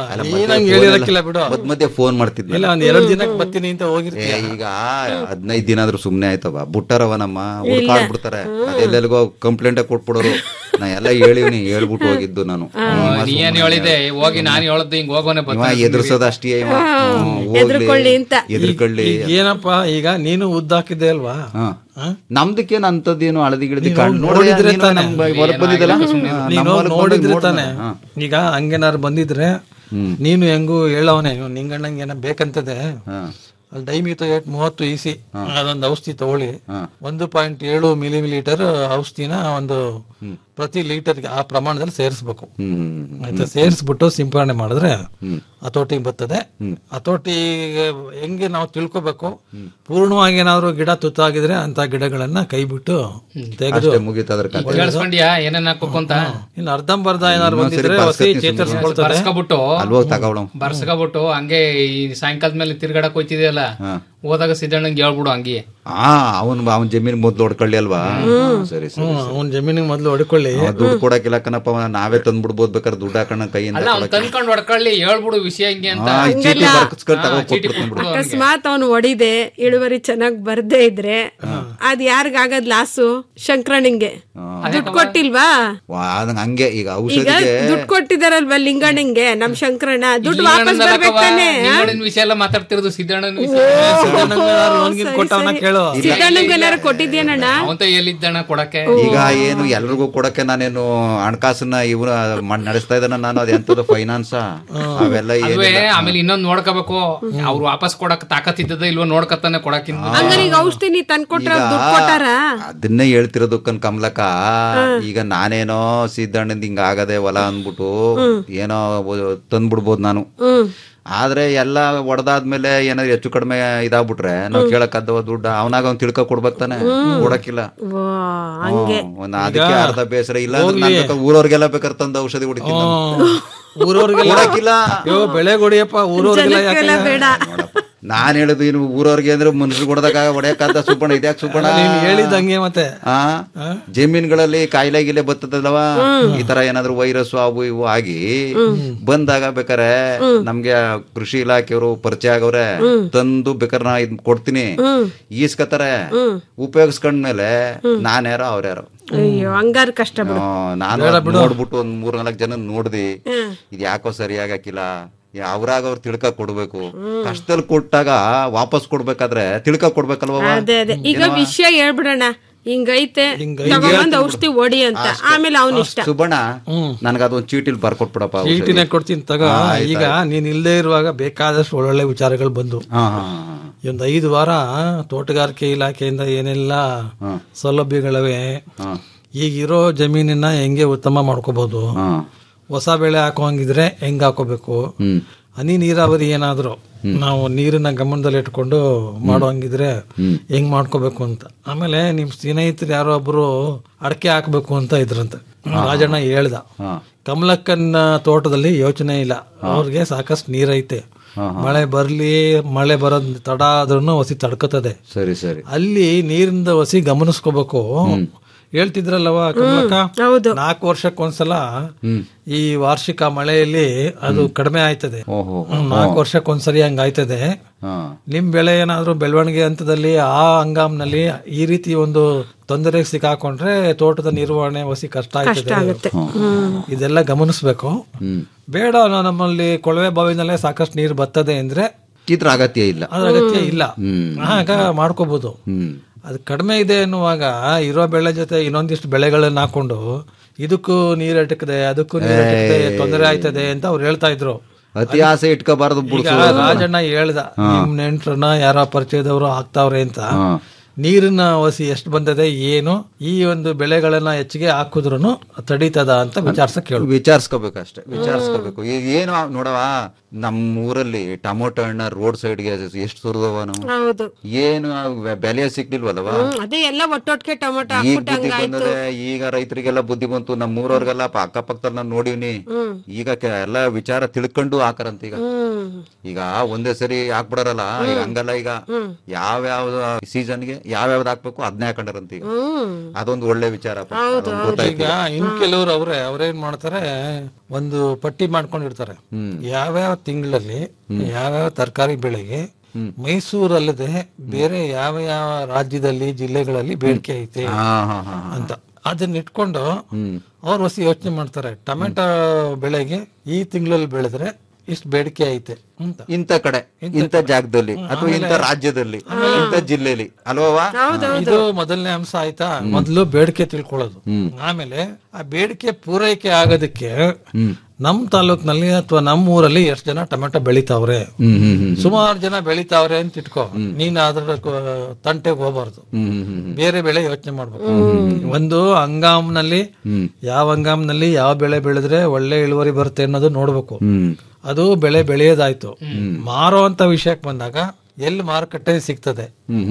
ಏನಂಗ್ ಹೇಳಿರಕ್ಕಿಲ್ಲ ಬಿಡು ಮಧ್ಯ ಮಧ್ಯೆ ಫೋನ್ ಮಾಡ್ತಿದ್ದೆ ಇಲ್ಲ ಒಂದ್ ಎರಡ್ ದಿನಕ್ಕೆ ಬರ್ತೀನಿ ಅಂತ ಹೋಗಿರ್ತೀಯ ಏ, ಈಗ ಹದಿನೈದು ದಿನ ಆದ್ರೂ ಸುಮ್ನೆ ಆಯ್ತವ ಬುಟ್ಟಾರವ ನಮ್ಮ ಹುಡ್ಕಾಡ್ಬಿಡ್ತಾರೆ ಅದೆಲ್ಲೆಲ್ಗೋ ಕಂಪ್ಲೇಂಟ್ ಕೊಟ್ಬಿಡೋರು ನಾ ಎಲ್ಲ ಹೇಳಿವ್ನಿ ಹೇಳ್ಬಿಟ್ಟು ಹೋಗಿದ್ದು ನಾನು ನೀ ಏನ್ ಹೇಳಿದೆ ಹೋಗಿ ನಾನ್ ಹೇಳದ್ದು ಹಿಂಗ್ ಹೋಗೋನೆ ಇವ ಬರ್ತಾನೆ ಎದುರ್ಸೋದು ಅಷ್ಟೇ ಇವ ಹ್ಮ್, ಹೋಗ್ಲಿ, ಎದ್ರುಕೊಳ್ಳಿ ಅಂತ. ಎದ್ರುಕೊಳ್ಳಿ ಏನಪ್ಪ ಈಗ ನೀನು ಉದ್ದಾಕಿದ್ದೆ ಅಲ್ವಾ ಹಾ. ಹಾ? ನಮ್ದಕ್ಕೇನು ಅಂತದ್ದೇನು ಹಳದಿ ಗಿಳದಿ ನೀನು ಕಣ್ಣು ನೋಡಿದ್ರೆ ತಾನೆ. ಹೊಲಕ್ ಬಂದಿದ್ದಲ್ಲ ನೀನು ನೋಡಿದ್ರೆ ತಾನೆ ಈಗ ಹಂಗೇನಾರು ಬಂದಿದ್ರೆ ನೀನು ಹೆಂಗು ಹೇಳವನೆ ನಿಂಗಣ್ಣಂಗೆ ಏನ ಬೇಕಂತದೆ ಅಲ್ಲಿ ಡೈಮಿಟೋ ಏಟ್ ಮೂವತ್ತು ಇಸಿ ಅದೊಂದು ಔಷಧಿ ತಗೊಳ್ಳಿ ಒಂದು ಪಾಯಿಂಟ್ ಏಳು ಮಿಲಿ ಲೀಟರ್ ಔಷಧಿನ ಒಂದು ಪ್ರತಿ ಲೀಟರ್ಗೆ ಆ ಪ್ರಮಾಣದಲ್ಲಿ ಸೇರಿಸ್ಬೇಕು ಆಯ್ತಾ ಸೇರಿಸ್ಬಿಟ್ಟು ಸಿಂಪರಣೆ ಮಾಡಿದ್ರೆ ಹತೋಟಿಗೆ ಬರ್ತದೆ ಹತೋಟಿಗೆ ಹೆಂಗೆ ನಾವು ತಿಳ್ಕೊಬೇಕು ಪೂರ್ಣವಾಗಿ ಏನಾದ್ರು ಗಿಡ ತುತ್ತಾಗಿದ್ರೆ ಅಂತ ಗಿಡಗಳನ್ನ ಕೈ ಬಿಟ್ಟು ತೆಗೆದು ಅಷ್ಟೇ ಮುಗೀತು ಅದ್ರ ಕಥೆ ಕೇಳಿಸ್ಕೊಂಡ್ಯಾ ಏನೇನ್ ಹಾಕ್ಬೇಕು ಅಂತ ಇನ್ನು ಅರ್ಧಂಬರ್ಧ ಏನಾದ್ರು ಬಂದಿದ್ರೆ ಇನ್ನೊಂದ್ಸರಿ ಹೊಸಿ ಬರ್ಸ್ಕೊತೀನಿ ಚೇತರಿಸ್ಕೊಳ್ತಾರೆ ಬರ್ಸ್ಕೊಬಿಟ್ಟು ಅಲ್ವೋಗ್ ತಗೊಳ್ಳೋ ಬರ್ಸ್ಕೊಬಿಟ್ಟು ಹಂಗೆ ಈ ಸಾಯಂಕಾಲದ ಮೇಲೆ ತಿರ್ಗಾಡಕ್ ಹೋಯ್ತಿದೆಯಲ್ಲ ಹೋದಾಗ ಸಿದ್ದಣ್ಣಂಗೆ ಹೇಳ್ಬಿಡು ಹಂಗೆ ಹಾ ಅವನ್ ಅವನ್ ಜಮೀನ್ ಮೊದ್ಲು ಹೊಡ್ಕೊಳ್ಳಿ ಅಲ್ವಾ ಸರಿ ಸರಿ ಅವ್ನ ಜಮೀನಿಗೆ ಮೊದಲು ಹೊಡ್ಕೊಳ್ಳಿ ಅವ ದುಡ್ಡು ಕೊಡಕ್ಕಿಲ್ಲ ಕಣಪ್ಪ ಅವ ನಾವೇ ತಂದ್ಬಿಡ್ಬೋದು ಬೇಕಾದ್ರೆ ದುಡ್ಡು ಹಾಕೋಣ ಕೈಯಿಂದ ಅಲ್ಲ ಅವ್ನ್ ತಂದ್ಕೊಂಡ್ ಹೊಡ್ಕೊಳ್ಳಿ ಹೇಳ್ಬಿಡು ವಿಷಯ ಹಿಂಗೆ ಅಂತ ಆ, ಈ ಚೀಟಿ ಬರ್ಸ್ಕೊಂಡ್ ತಗೋ ಚೀಟಿ ಕೊಟ್ಬಿಡ್ತೀನಿ ಬಿಡು. ಅಕಸ್ಮಾತ್ ಅವನು ಹೊಡಿದೆ ಇಳುವರಿ ಚೆನ್ನಾಗ್ ಬರ್ದೇ ಇದ್ರೆ ಅದ್ ಯಾರಿಗಾಗದ್ ಲಾಸು ಶಂಕರಣಿಂಗೆ ದುಡ್ಡು ಕೊಟ್ಟಿಲ್ವಾ ವಾ, ಅದಂಗ್ ಹಂಗೆ ಈಗ ಈಗ ಔಷಧಿಗೆ ದುಡ್ಡು ಕೊಟ್ಟಿದಾರಲ್ವಾ ಲಿಂಗಣ್ಣಂಗೆ ನಮ್ ಶಂಕರಣ್ಣ ದುಡ್ಡು ವಾಪಸ್ ಬರ್ಬೇಕು ತಾನೆ ನಿಂಗಡಿನ ವಿಷಯ ಎಲ್ಲ ಮಾತಾಡ್ತಿರೋದು ಸಿದ್ದಣ್ಣನ ವಿಷಯ ಲೋನ್ಗಿನ್ ಕೊಟ್ಟವನ ಕೇಳು ಸಿದ್ದಣ್ಣಂಗೆ ಏನಾರು ಕೊಟ್ಟಿದ್ಯೇನಣ್ಣ ಅವಂತ ಎಲ್ಲಿದ್ದಣ್ಣ ಕೊಡಕ್ಕೆ ಈಗ ಏನು ಎಲ್ರಿಗೂ ಕೊಡಕ್ಕೆ ನಾನೇನು ಹಣಕಾಸನ್ನ ಇವ್ನ ಮಾಡ್- ನಡೆಸ್ತಾ ಇದ್ದಾನ ನಾನು ಅದ್ ಎಂತದ ಫೈನಾನ್ಸ್ ಅವೆಲ್ಲ ಅಲ್ವೇ ಏನಿಲ್ಲ. ಆಮೇಲೆ ಇನ್ನೊಂದ್ ನೋಡ್ಕೋಬೇಕು ಅವ್ರು ವಾಪಸ್ ಕೊಡಕ್ ತಾಕತ್ತಿದ್ದದ ಇಲ್ವೋ ನೋಡ್ಕತ್ತಾನೆ ಕೊಡಕ್ಕಿಂತ ಹಂಗಾರೆ ಈಗ ಔಷಧಿ ನೀ ತಂದ್ಕೊಟ್ರ ಈಗ ದುಡ್ಡು ಕೊಟ್ಟಾರ ಅದನ್ನೇ ಹೇಳ್ತಿರೋದು ಕಣ್ ಕಮಲಕ್ಕ ಈಗ ನಾನೇನೋ ಸಿದ್ದಣ್ಣಂದ್ ಹಿಂಗ ಆಗದೆ ಹೊಲ ಅಂದ್ಬಿಟ್ಟು ಏನೋ ತಂದ್ಬಿಡ್ಬೋದು ನಾನು ಆದ್ರೆ ಎಲ್ಲ ಒಡೆದಾದ್ಮೇಲೆ ಏನಾದ್ರು ಹೆಚ್ಚು ಕಡಿಮೆ ಇದಾಗ್ಬಿಟ್ರೆ ನಾವ್ ಕೇಳಕ್ಕಾದವ ದುಡ್ಡು ಅವನಾಗ ಅವ್ನ್ ತಿಳ್ಕ ಕೊಡ್ಬೇಕು ತಾನೆ ಕೊಡಕ್ಕಿಲ್ಲ ವಾ, ಹಂಗೆ ಹ್ಮ್, ಒಂದ್ ಅದಕ್ಕೆ ಅರ್ಧ ಬೇಸರ ಇಲ್ಲ ಅಂದ್ರೆ ನಾನ್ ಬೇಕಾದ್ರೆ ಊರವ್ರಿಗೆಲ್ಲ ಬೇಕಾದ್ರೆ ತಂದು ಔಷಧಿ ಹೊಡಿತೀನಿ ನಾನು. ಊರವ್ರಿಗೆಲ್ಲ ಕೊಡಕ್ಕಿಲ್ಲ ಯೋ ಬೆಳೆ ಕೊಡಿಯಪ್ಪ ಊರವ್ರಿಗೆಲ್ಲ ಯಾಕೆ ಜನಕ್ಕೆಲ್ಲ ಬೇಡ ನಾನ್ ಹೇಳುದು ಇನ್ನು ಊರವ್ರಿಗೆ ಅಂದ್ರೆ ಮನುಷ್ಯರು ಕೊಡದಾಗ ಹೊಡೆಯಕ್ಕಾದ ಸುಬ್ಬಣ್ಣ ಇದ್ಯಾಕ್ ಸುಬ್ಬಣ್ಣ ನೀನ್ ಹೇಳಿದಂಗೆ ಮತ್ತೆ ಆ ಜಮೀನ್ಗಳಲ್ಲಿ ಕಾಯಿಲೆ ಗಿಲೆ ಬರ್ತದಲ್ವಾ ಈ ತರ ಏನಾದ್ರು ವೈರಸ್ ಅವು ಇವು ಆಗಿ ಬಂದಾಗ ಬೇಕಾರೆ ನಮ್ಗೆ ಕೃಷಿ ಇಲಾಖೆಯವರು ಪರಿಚಯ ಆಗವ್ರೆ ತಂದು ಬೇಕಾರೆ ನಾ ಇದ್ ಕೊಡ್ತೀನಿ ಈಸ್ಕತಾರೆ ಉಪಯೋಗಿಸ್ಕೊಂಡ್ಮೇಲೆ ನಾನ್ಯಾರೋ ಅವ್ರ್ಯಾರೋ ಅಯ್ಯೋ ಹಂಗಾರ ಕಷ್ಟ ಬಿಡು ಆ, ನಾನು ಅದ್ ನೋಡ್ಬಿಟ್ಟು ಒಂದ್ ಮೂರ್ ನಾಲ್ಕು ಜನ ನೋಡ್ದಿ ಇದ್ ಯಾಕೋ ಸರಿಯಾಗಕ್ಕಿಲ್ಲ ಅವ್ರಾಗ ಅವ್ರು ತಿಳ್ಕ ಕೊಡ್ಬೇಕು ಕಷ್ಟದಲ್ಲಿ ಕೊಟ್ಟಾಗ ವಾಪಸ್ ಕೊಡ್ಬೇಕಾದ್ರೆ ತಿಳ್ಕ ಕೊಡ್ಬೇಕಲ್ವ ಅದೇ ಅದೇ ಈಗ ವಿಷಯ ಹೇಳ್ಬಿಡೋಣ ಹಿಂಗೈತೆ ತಗೊಂಬಂದ್ ಔಷಧಿ ಹೊಡಿ ಅಂತ ಆಮೇಲೆ ಅವನ ಇಷ್ಟ ಸುಬ್ಬಣ್ಣ ನನ್ಗ ಅದೊಂದ್ ಚೀಟಿಲ್ ಬರ್ಕೊಟ್ಬಿಡಪ್ಪ ಔಷಧಿ. ಚೀಟಿನೇ ಕೊಡ್ತೀನಿ ತಗ ಈಗ ನೀನ್ ಇಲ್ಲದೆ ಇರುವಾಗ ಬೇಕಾದಷ್ಟು ಒಳ್ಳೊಳ್ಳೆ ವಿಚಾರಗಳು ಬಂದು ಹಾ ಹಾ ಹಾ. ಈ ಒಂದ್ ಐದು ವಾರ ತೋಟಗಾರಿಕೆ ಇಲಾಖೆಯಿಂದ ಏನೆಲ್ಲ ಸೌಲಭ್ಯಗಳಿವೆ ಈಗಿರೋ ಜಮೀನಿನ ಹೆಂಗೆ ಉತ್ತಮ ಮಾಡ್ಕೋಬಹುದು ಹಾ. ಹೊಸ ಬೆಳೆ ಹಾಕೋಂಗಿದ್ರೆ ಹೆಂಗ್ ಹಾಕೋಬೇಕು ಹನಿ ನೀರಾವರಿ ಏನಾದ್ರು ನಾವು ನೀರನ್ನ ಗಮನದಲ್ಲಿ ಇಟ್ಕೊಂಡು ಮಾಡೋಂಗಿದ್ರೆ ಹೆಂಗ್ ಮಾಡ್ಕೋಬೇಕು ಅಂತ ಆಮೇಲೆ ನಿಮ್ ಸ್ನೇಹಿತರು ಯಾರೋ ಒಬ್ರು ಅಡಕೆ ಹಾಕ್ಬೇಕು ಅಂತ ಇದ್ರಂತೆ ರಾಜಣ್ಣ ಹೇಳ್ದ ಕಮಲಕ್ಕನ ತೋಟದಲ್ಲಿ ಯೋಚನೆ ಇಲ್ಲ ಅವ್ರಿಗೆ ಸಾಕಷ್ಟು ನೀರೈತೆ ಮಳೆ ಬರ್ಲಿ ಮಳೆ ಬರೋದ್ ತಡ ಆದ್ರೂ ಹೊಸಿ ತಡ್ಕೋತದೆ ಸರಿ ಸರಿ ಅಲ್ಲಿ ನೀರಿಂದ ಹೊಸಿ ಗಮನಿಸ್ಕೋಬೇಕು ಹೇಳ್ತಿದ್ರಲ್ಲವ ಕಮಲಕ್ಕ ನಾಲ್ಕು ವರ್ಷಕ್ಕೊಂದ್ಸಲ ಈ ವಾರ್ಷಿಕ ಮಳೆಯಲ್ಲಿ ಅದು ಕಡಿಮೆ ಆಯ್ತದೆ ಓಹೋ ಹ್ಮ್, ನಾಲ್ಕು ವರ್ಷಕ್ಕೊಂದ್ಸರಿ ಹಂಗ ಆಯ್ತದೆ ಹಾ ನಿಮ್ ಬೆಳೆ ಏನಾದ್ರೂ ಬೆಳವಣಿಗೆ ಹಂತದಲ್ಲಿ ಆ ಹಂಗಾಮ್ನಲ್ಲಿ ಈ ರೀತಿ ಒಂದು ತೊಂದರೆ ಸಿಕ್ಕಾಕೊಂಡ್ರೆ ತೋಟದ ನಿರ್ವಹಣೆ ಹೊಸಿ ಕಷ್ಟ ಆಯ್ತದೆ ಇದೆಲ್ಲ ಗಮನಿಸ್ಬೇಕು ಬೇಡ ನಾ- ನಮ್ಮಲ್ಲಿ ಕೊಳವೆ ಬಾವಿನಲ್ಲೇ ಸಾಕಷ್ಟು ನೀರು ಬರ್ತದೆ ಅಂದ್ರೆ ಇದ್ರ ಅಗತ್ಯ ಇಲ್ಲ ಅದ್ರ ಅಗತ್ಯ ಇಲ್ಲ ಆಗ ಮಾಡ್ಕೋಬಹುದು ಹ್ಮ್ ಅದು ಕಡಿಮೆ ಇದೆ ಅನ್ನುವಾಗ ಇರೋ ಬೆಳೆ ಜೊತೆ ಇನ್ನೊಂದಿಷ್ಟು ಬೆಳೆಗಳನ್ನ ಹಾಕೊಂಡು ಇದಕ್ಕೂ ನೀರ್ ಅಟಕದೆ ಅದಕ್ಕೂ ನೀರ್ ಅಟಕದೆ ತೊಂದರೆ ಆಯ್ತದೆ ಅಂತ ಅವ್ರು ಹೇಳ್ತಾ ಇದ್ರು ಅತಿ ಆಸೆ ಇಟ್ಕೋಬಾರ್ದು ಈಗ ಬಿಡ್ಸು ರಾಜಣ್ಣ ಹೇಳ್ದ ನಿಮ್ ನೆಂಟ್ರನ್ನ ಯಾರ ಪರಿಚಯದವರು ಹಾಕ್ತಾವ್ರೆ ಅಂತ ನೀರಿನ ವಸಿ ಎಷ್ಟು ಬಂದದೆ ಏನು ಈ ಒಂದು ಬೆಳೆಗಳನ್ನ ಹೆಚ್ಚಿಗೆ ಹಾಕಿದ್ರು ತಡೀತದ ಅಂತ ವಿಚಾರಿಸಕ್ ಹೇಳು ವಿಚಾರಿಸ್ಕೋಬೇಕು ಅಷ್ಟೇ ವಿಚಾರಿಸ್ಕೋಬೇಕು ಈಗ ಏನು ನೋಡವ ನಮ್ಮ ಊರಲ್ಲಿ ಟೊಮೊಟೊ ಹಣ್ಣ ರೋಡ್ ಸೈಡ್ಗೆ ಎಷ್ಟು ಸುರಿದವ ನಾವು ಹೌದು ಏನು ಆ ಬೆಲೆ ಸಿಗ್ಲಿಲ್ವಲ್ಲವ ಹ್ಮ್, ಅದೇ ಎಲ್ಲ ಒಟ್ಟೊಟ್ಟಿಗೆ ಟೊಮೊಟೊ ಈಗ ಹಾಕ್ಬಿಟ್ಟು ಬುದ್ಧಿ ಹಂಗಾಯ್ತು ಬಂದದೆ ಈಗ ರೈತರಿಗೆಲ್ಲ ಬುದ್ಧಿ ಬಂತು ನಮ್ಮ ಊರವ್ರಿಗೆಲ್ಲ ಪ- ಅಕ್ಕಪಕ್ಕದಲ್ಲಿ ನಾನು ನೋಡಿವ್ನಿ ಈಗ ಕೆ- ಎಲ್ಲ ವಿಚಾರ ತಿಳ್ಕೊಂಡು ಹಾಕರಂತ ಈಗ ಹ್ಮ್ ಈಗ ಒಂದೇ ಸರಿ ಹಾಕ್ಬಿಡಾರಲ್ಲ ಈಗ ಹಂಗಲ್ಲ ಈಗ ಯಾವ್ಯಾವ ಸೀಸನ್ಗೆ ಯಾವ್ಯಾವ್ದು ಹಾಕ್ಬೇಕು ಅದನ್ನೇ ಹಾಕೊಂಡಾರಂತ ಈಗ ಹ್ಮ್ ಅದೊಂದು ಒಳ್ಳೆ ವಿಚಾರ ಅದೊಂದು ಗೊತ್ತಾಯ್ತು ಈಗ ಇನ್ ಕೆಲವ್ರು ಅವ್ರೆ ಅವ್ರೇನ್ ಮಾಡ್ತಾರೆ ಒಂದು ಪಟ್ಟಿ ಮಾಡ್ಕೊಂಡಿರ್ತಾರೆ ಯಾವ್ಯಾವ ತಿಂಗಳಲ್ಲಿ ಯಾವ್ಯಾವ ತರಕಾರಿ ಬೆಳೆಗೆ ಮೈಸೂರಲ್ಲದೆ ಬೇರೆ ಯಾವ ಯಾವ ರಾಜ್ಯದಲ್ಲಿ ಜಿಲ್ಲೆಗಳಲ್ಲಿ ಬೇಡಿಕೆ ಐತೆ ಹಾ ಹಾ ಹಾ ಅಂತ ಅದನ್ನ ಇಟ್ಕೊಂಡು ಅವ್ರು ಹೊಸ ಯೋಚನೆ ಮಾಡ್ತಾರೆ ಟೊಮೆಟೊ ಬೆಳೆಗೆ ಈ ತಿಂಗಳಲ್ಲಿ ಬೆಳೆದ್ರೆ ಇಷ್ಟು ಬೇಡಿಕೆ ಐತೆ ಅಂತ ಇಂಥ ಕಡೆ ಇಂಥ ಜಾಗದಲ್ಲಿ ಅಥವಾ ಇಂಥ ರಾಜ್ಯದಲ್ಲಿ ಇಂಥ ಜಿಲ್ಲೆಲಿ ಅಲ್ವಾ ಇದು ಮೊದಲನೇ ಅಂಶ ಆಯ್ತಾ ಮೊದಲು ಬೇಡಿಕೆ ತಿಳ್ಕೊಳ್ಳೋದು ಆಮೇಲೆ ಆ ಬೇಡಿಕೆ ಪೂರೈಕೆ ಆಗೋದಕ್ಕೆ ನಮ್ ತಾಲೂಕ್ನಲ್ಲಿ ಅಥವಾ ನಮ್ಮ ಊರಲ್ಲಿ ಎಷ್ಟು ಜನ ಟೊಮೆಟೊ ಬೆಳಿತಾವ್ರೆ ಸುಮಾರು ಜನ ಬೆಳಿತಾವ್ರೆ ಅಂತ ಇಟ್ಕೋ ನೀನ್ ಅದ್ರ ಕ- ತಂಟೆಗೆ ಹೋಗ್ಬಾರ್ದು ಬೇರೆ ಬೆಳೆ ಯೋಚನೆ ಮಾಡ್ಬೇಕು ಒಂದು ಹಂಗಾಮ್ನಲ್ಲಿ ಯಾವ ಹಂಗಾಮ್ನಲ್ಲಿ ಯಾವ ಬೆಳೆ ಬೆಳೆದ್ರೆ ಒಳ್ಳೆ ಇಳುವರಿ ಬರುತ್ತೆ ಅನ್ನೋದು ನೋಡ್ಬೇಕು ಅದು ಬೆಳೆ ಬೆಳೆಯೋದಾಯ್ತು ಮಾರೋ ಅಂತ ವಿಷಯಕ್ಕೆ ಬಂದಾಗ ಎಲ್ಲಿ ಮಾರುಕಟ್ಟೆ ಸಿಗ್ತದೆ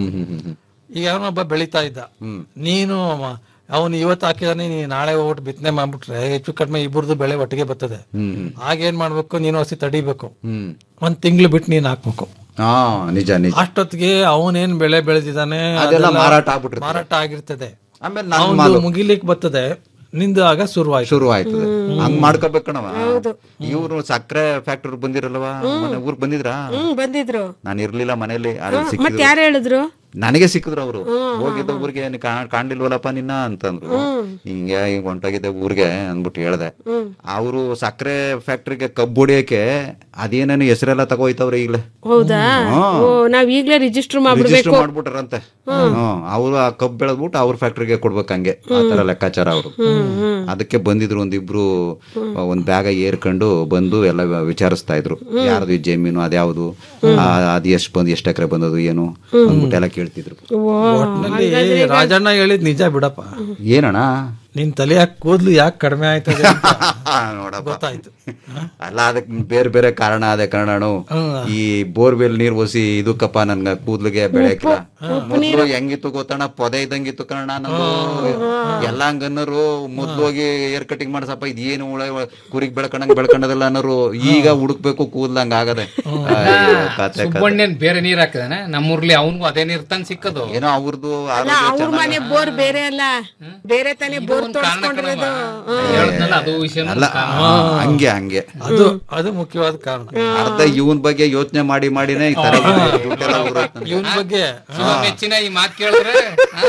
ಈಗ ಅವನೊಬ್ಬ ಬೆಳಿತಾ ಇದ್ದ ನೀನು ಅವನು ಇವತ್ತು ಹಾಕಿದಾನೆ ನೀ ನಾಳೆ ಹೋಗ್ಬಿಟ್ಟು ಬಿತ್ತನೆ ಮಾಡ್ಬಿಟ್ರೆ ಹೆಚ್ಚು ಕಡಿಮೆ ಇಬ್ಬರದು ಬೆಳೆ ಒಟ್ಟಿಗೆ ಬರ್ತದೆ ಆಗೇನ್ ಮಾಡ್ಬೇಕು ನೀನು ಹಸಿ ತಡಿಬೇಕು ಒಂದ್ ತಿಂಗಳು ಬಿಟ್ಟು ನೀನ್ ಹಾಕ್ಬೇಕು ಹಾ ನಿಜ ನಿಜ ಅಷ್ಟೊತ್ತಿಗೆ ಅವನೇನ್ ಬೆಳೆ ಬೆಳೆದಿದ್ದಾನೆ ಅದೆಲ್ಲ ಅದೆಲ್ಲ ಮಾರಾಟ ಆಗ್ಬಿಟ್ಟಿರ್ತದೆ. ಮಾರಾಟ ಆಗಿರ್ತದೆ ಆಮೇಲೆ ನನ್ನ ಅವನು ಮಾಲು ಮುಗಿಲಿಕ್ ಬರ್ತದೆ ನಿಂದು ಆಗ ಶುರುವಾಯ್ತು ಶುರು ಆಯ್ತದೆ ಹಂಗ್ ಮಾಡ್ಕೋಬೇಕಣವ ಇವ್ರು ಸಕ್ಕರೆ ಫ್ಯಾಕ್ಟರಿ ಬಂದಿರಲ್ವಾ ಮೊನ್ನೆ ಊರ್ಗ್ ಬಂದಿದ್ರಾ ಹ್ಮ್ ಬಂದಿದ್ರು ನಾನು ಇರ್ಲಿಲ್ಲ ಮನೇಲಿ ಅಲ್ಲಿ ಮತ್ ಸಿಕ್ಕಿದ್ರು ಯಾರು ಹೇಳಿದ್ರು ನನಗೆ ಸಿಕ್ಕಿದ್ರು ಅವರು ಹೋಗಿದ್ದ ಊರಿಗೆ ನೀ ಕಾ- ಕಾಣ್ಲಿಲ್ವಲ್ಲಪ್ಪ ನಿನ್ನ ಅಂತಂದ್ರು ಹಿಂಗೆ ಹಿಂಗ್ ಹೊಂಟೋಗಿದ್ದೆ ಊರಿಗೆ ಅಂದ್ಬಿಟ್ಟು ಹೇಳ್ದೆ ಅವರು ಸಕ್ಕರೆ ಫ್ಯಾಕ್ಟ್ರಿಗೆ ಕಬ್ಬು ಹೊಡಿಯಕ್ಕೆ ಅದೇನೇನು ಹೆಸರೆಲ್ಲ ತಗೋಯ್ತವ್ರೆ ಈಗ್ಲೇ ಹೌದಾ ಓ ನಾವ್ ಈಗ್ಲೇ ರಿಜಿಸ್ಟರ್ ರಿಜಿಸ್ಟರ್ ಮಾಡ್ಬಿಡ್ಬೇಕು ಮಾಡ್ಬಿಟ್ರಂತೆ ಹ್ಮ್ ಅವ್ರು ಆ ಕಬ್ಬು ಬೆಳೆದ್ಬಿಟ್ಟು ಅವ್ರ ಫ್ಯಾಕ್ಟ್ರಿಗೆ ಕೊಡ್ಬೇಕು ಹಂಗೆ ಆ ತರ ಲೆಕ್ಕಾಚಾರ ಅವರು ಅದಕ್ಕೆ ಬಂದಿದ್ರು ಒಂದಿಬ್ರು ಒಂದ್ ಬ್ಯಾಗ ಏರ್ಕೊಂಡು ಬಂದು ಎಲ್ಲ ವಿಚಾರಿಸ್ತಾ ಇದ್ರು ಯಾರ್ದು ಈ ಜಮೀನು ಅದ್ಯಾವ್ದು ಆ, ಅದ್ ಎಷ್ಟ್ ಬಂದು ಎಷ್ಟ್ ಎಕರೆ ಬಂದದು ಏನು ಅಂದ್ಬಿಟ್ಟು ಎಲ್ಲ ಕೇಳ್ತಿದ್ರು ಒಟ್ನಲ್ಲಿ ರಾಜಣ್ಣ ಹೇಳಿದ್ ನಿಜ ಬಿಡಪ್ಪ ಏನಣ್ಣ ನಿನ್ ತಲೆ ಯಾಕೆ ಕೂದ್ಲು ಯಾಕೆ ಕಡಿಮೆ ಆಯ್ತದೆ ಅಂತ ನೋಡಪ್ಪ ಗೊತ್ತಾಯ್ತು ಅಲ್ಲ ಅದಕ್ಕೆ ಬೇರೆ ಬೇರೆ ಕಾರಣ ಅದೇ ಕಾರಣನು ಈ ಬೋರ್ವೆಲ್ ನೀರ್ ಒಸಿ ಇದಕ್ಕಪ್ಪ ನನ್ಗ ಕೂದ್ಲಿಗೆ ಬೆಳೆಯಕ್ಕಿಲ್ಲ ಮೊದ್ಲು ಹೆಂಗಿತ್ತು ಗೊತ್ತಣ್ಣ ಪೊದೆ ಇದ್ದಂಗಿತ್ತು ಕಣ ನಮ್ದು ಎಲ್ಲ ಹಂಗನ್ನೋರು ಮೊದ್ಲು ಹೋಗಿ ಏರ್ ಕಟಿಂಗ್ ಮಾಡ್ಸಪ್ಪ ಇದೇನು ಉಳ ಕುರಿಗ್ ಬೆಳ್ಕೊಂಡಂಗ್ ಬೆಳ್ಕೊಂಡದಲ್ಲ ಅನ್ನೋರು ಈಗ ಹುಡುಕ್ಬೇಕು ಕೂದ್ಲಂಗ ಆಗದೆ ಅಯ್ಯೋ, ಕತೆ ಕತೆ. ಸುಬ್ಬಣ್ಣನ್ ಬೇರೆ ನೀರ್ ಹಾಕಿದಾನೆ ನಮ್ಮೂರ್ಲಿ ಅವನ್ಗೂ ಅದೇ ನೀರ್ ತಂದ್ ಸಿಕ್ಕದು ಏನೋ ಅವ್ರದ್ದು ಅಲ್ಲ ಅವ್ರ ಮನೆ ಬೋರ್ ಬೇರೆ ಅಲ್ಲ ಬೇರೆ ತಾನೇ ಬೋರ್ ತೋರ್ಸ್ಕೊಂಡಿರೋದು ಹೇಳದ್ನಲ್ಲ ಅದು ವಿಷಯ ಅಲ್ಲ ಆ, ಹಂಗೆ ಹಂಗೆ ಅದು ಅದು ಮುಖ್ಯವಾದ ಕಾರಣ ಅರ್ಧ ಇವನ್ ಬಗ್ಗೆ ಯೋಚನೆ ಮಾಡಿ ಮಾಡಿನೇ ಈ ತರ ದುಡ್ಡೆಲ್ಲ ಊರೋಯ್ತು ನನ್ಗೆ. ಇವನ್ ಬಗ್ಗೆ ಮೆಚ್ಚಿನ ಈ ಮಾತ್ ಕೇಳಿದ್ರೆ ಆ?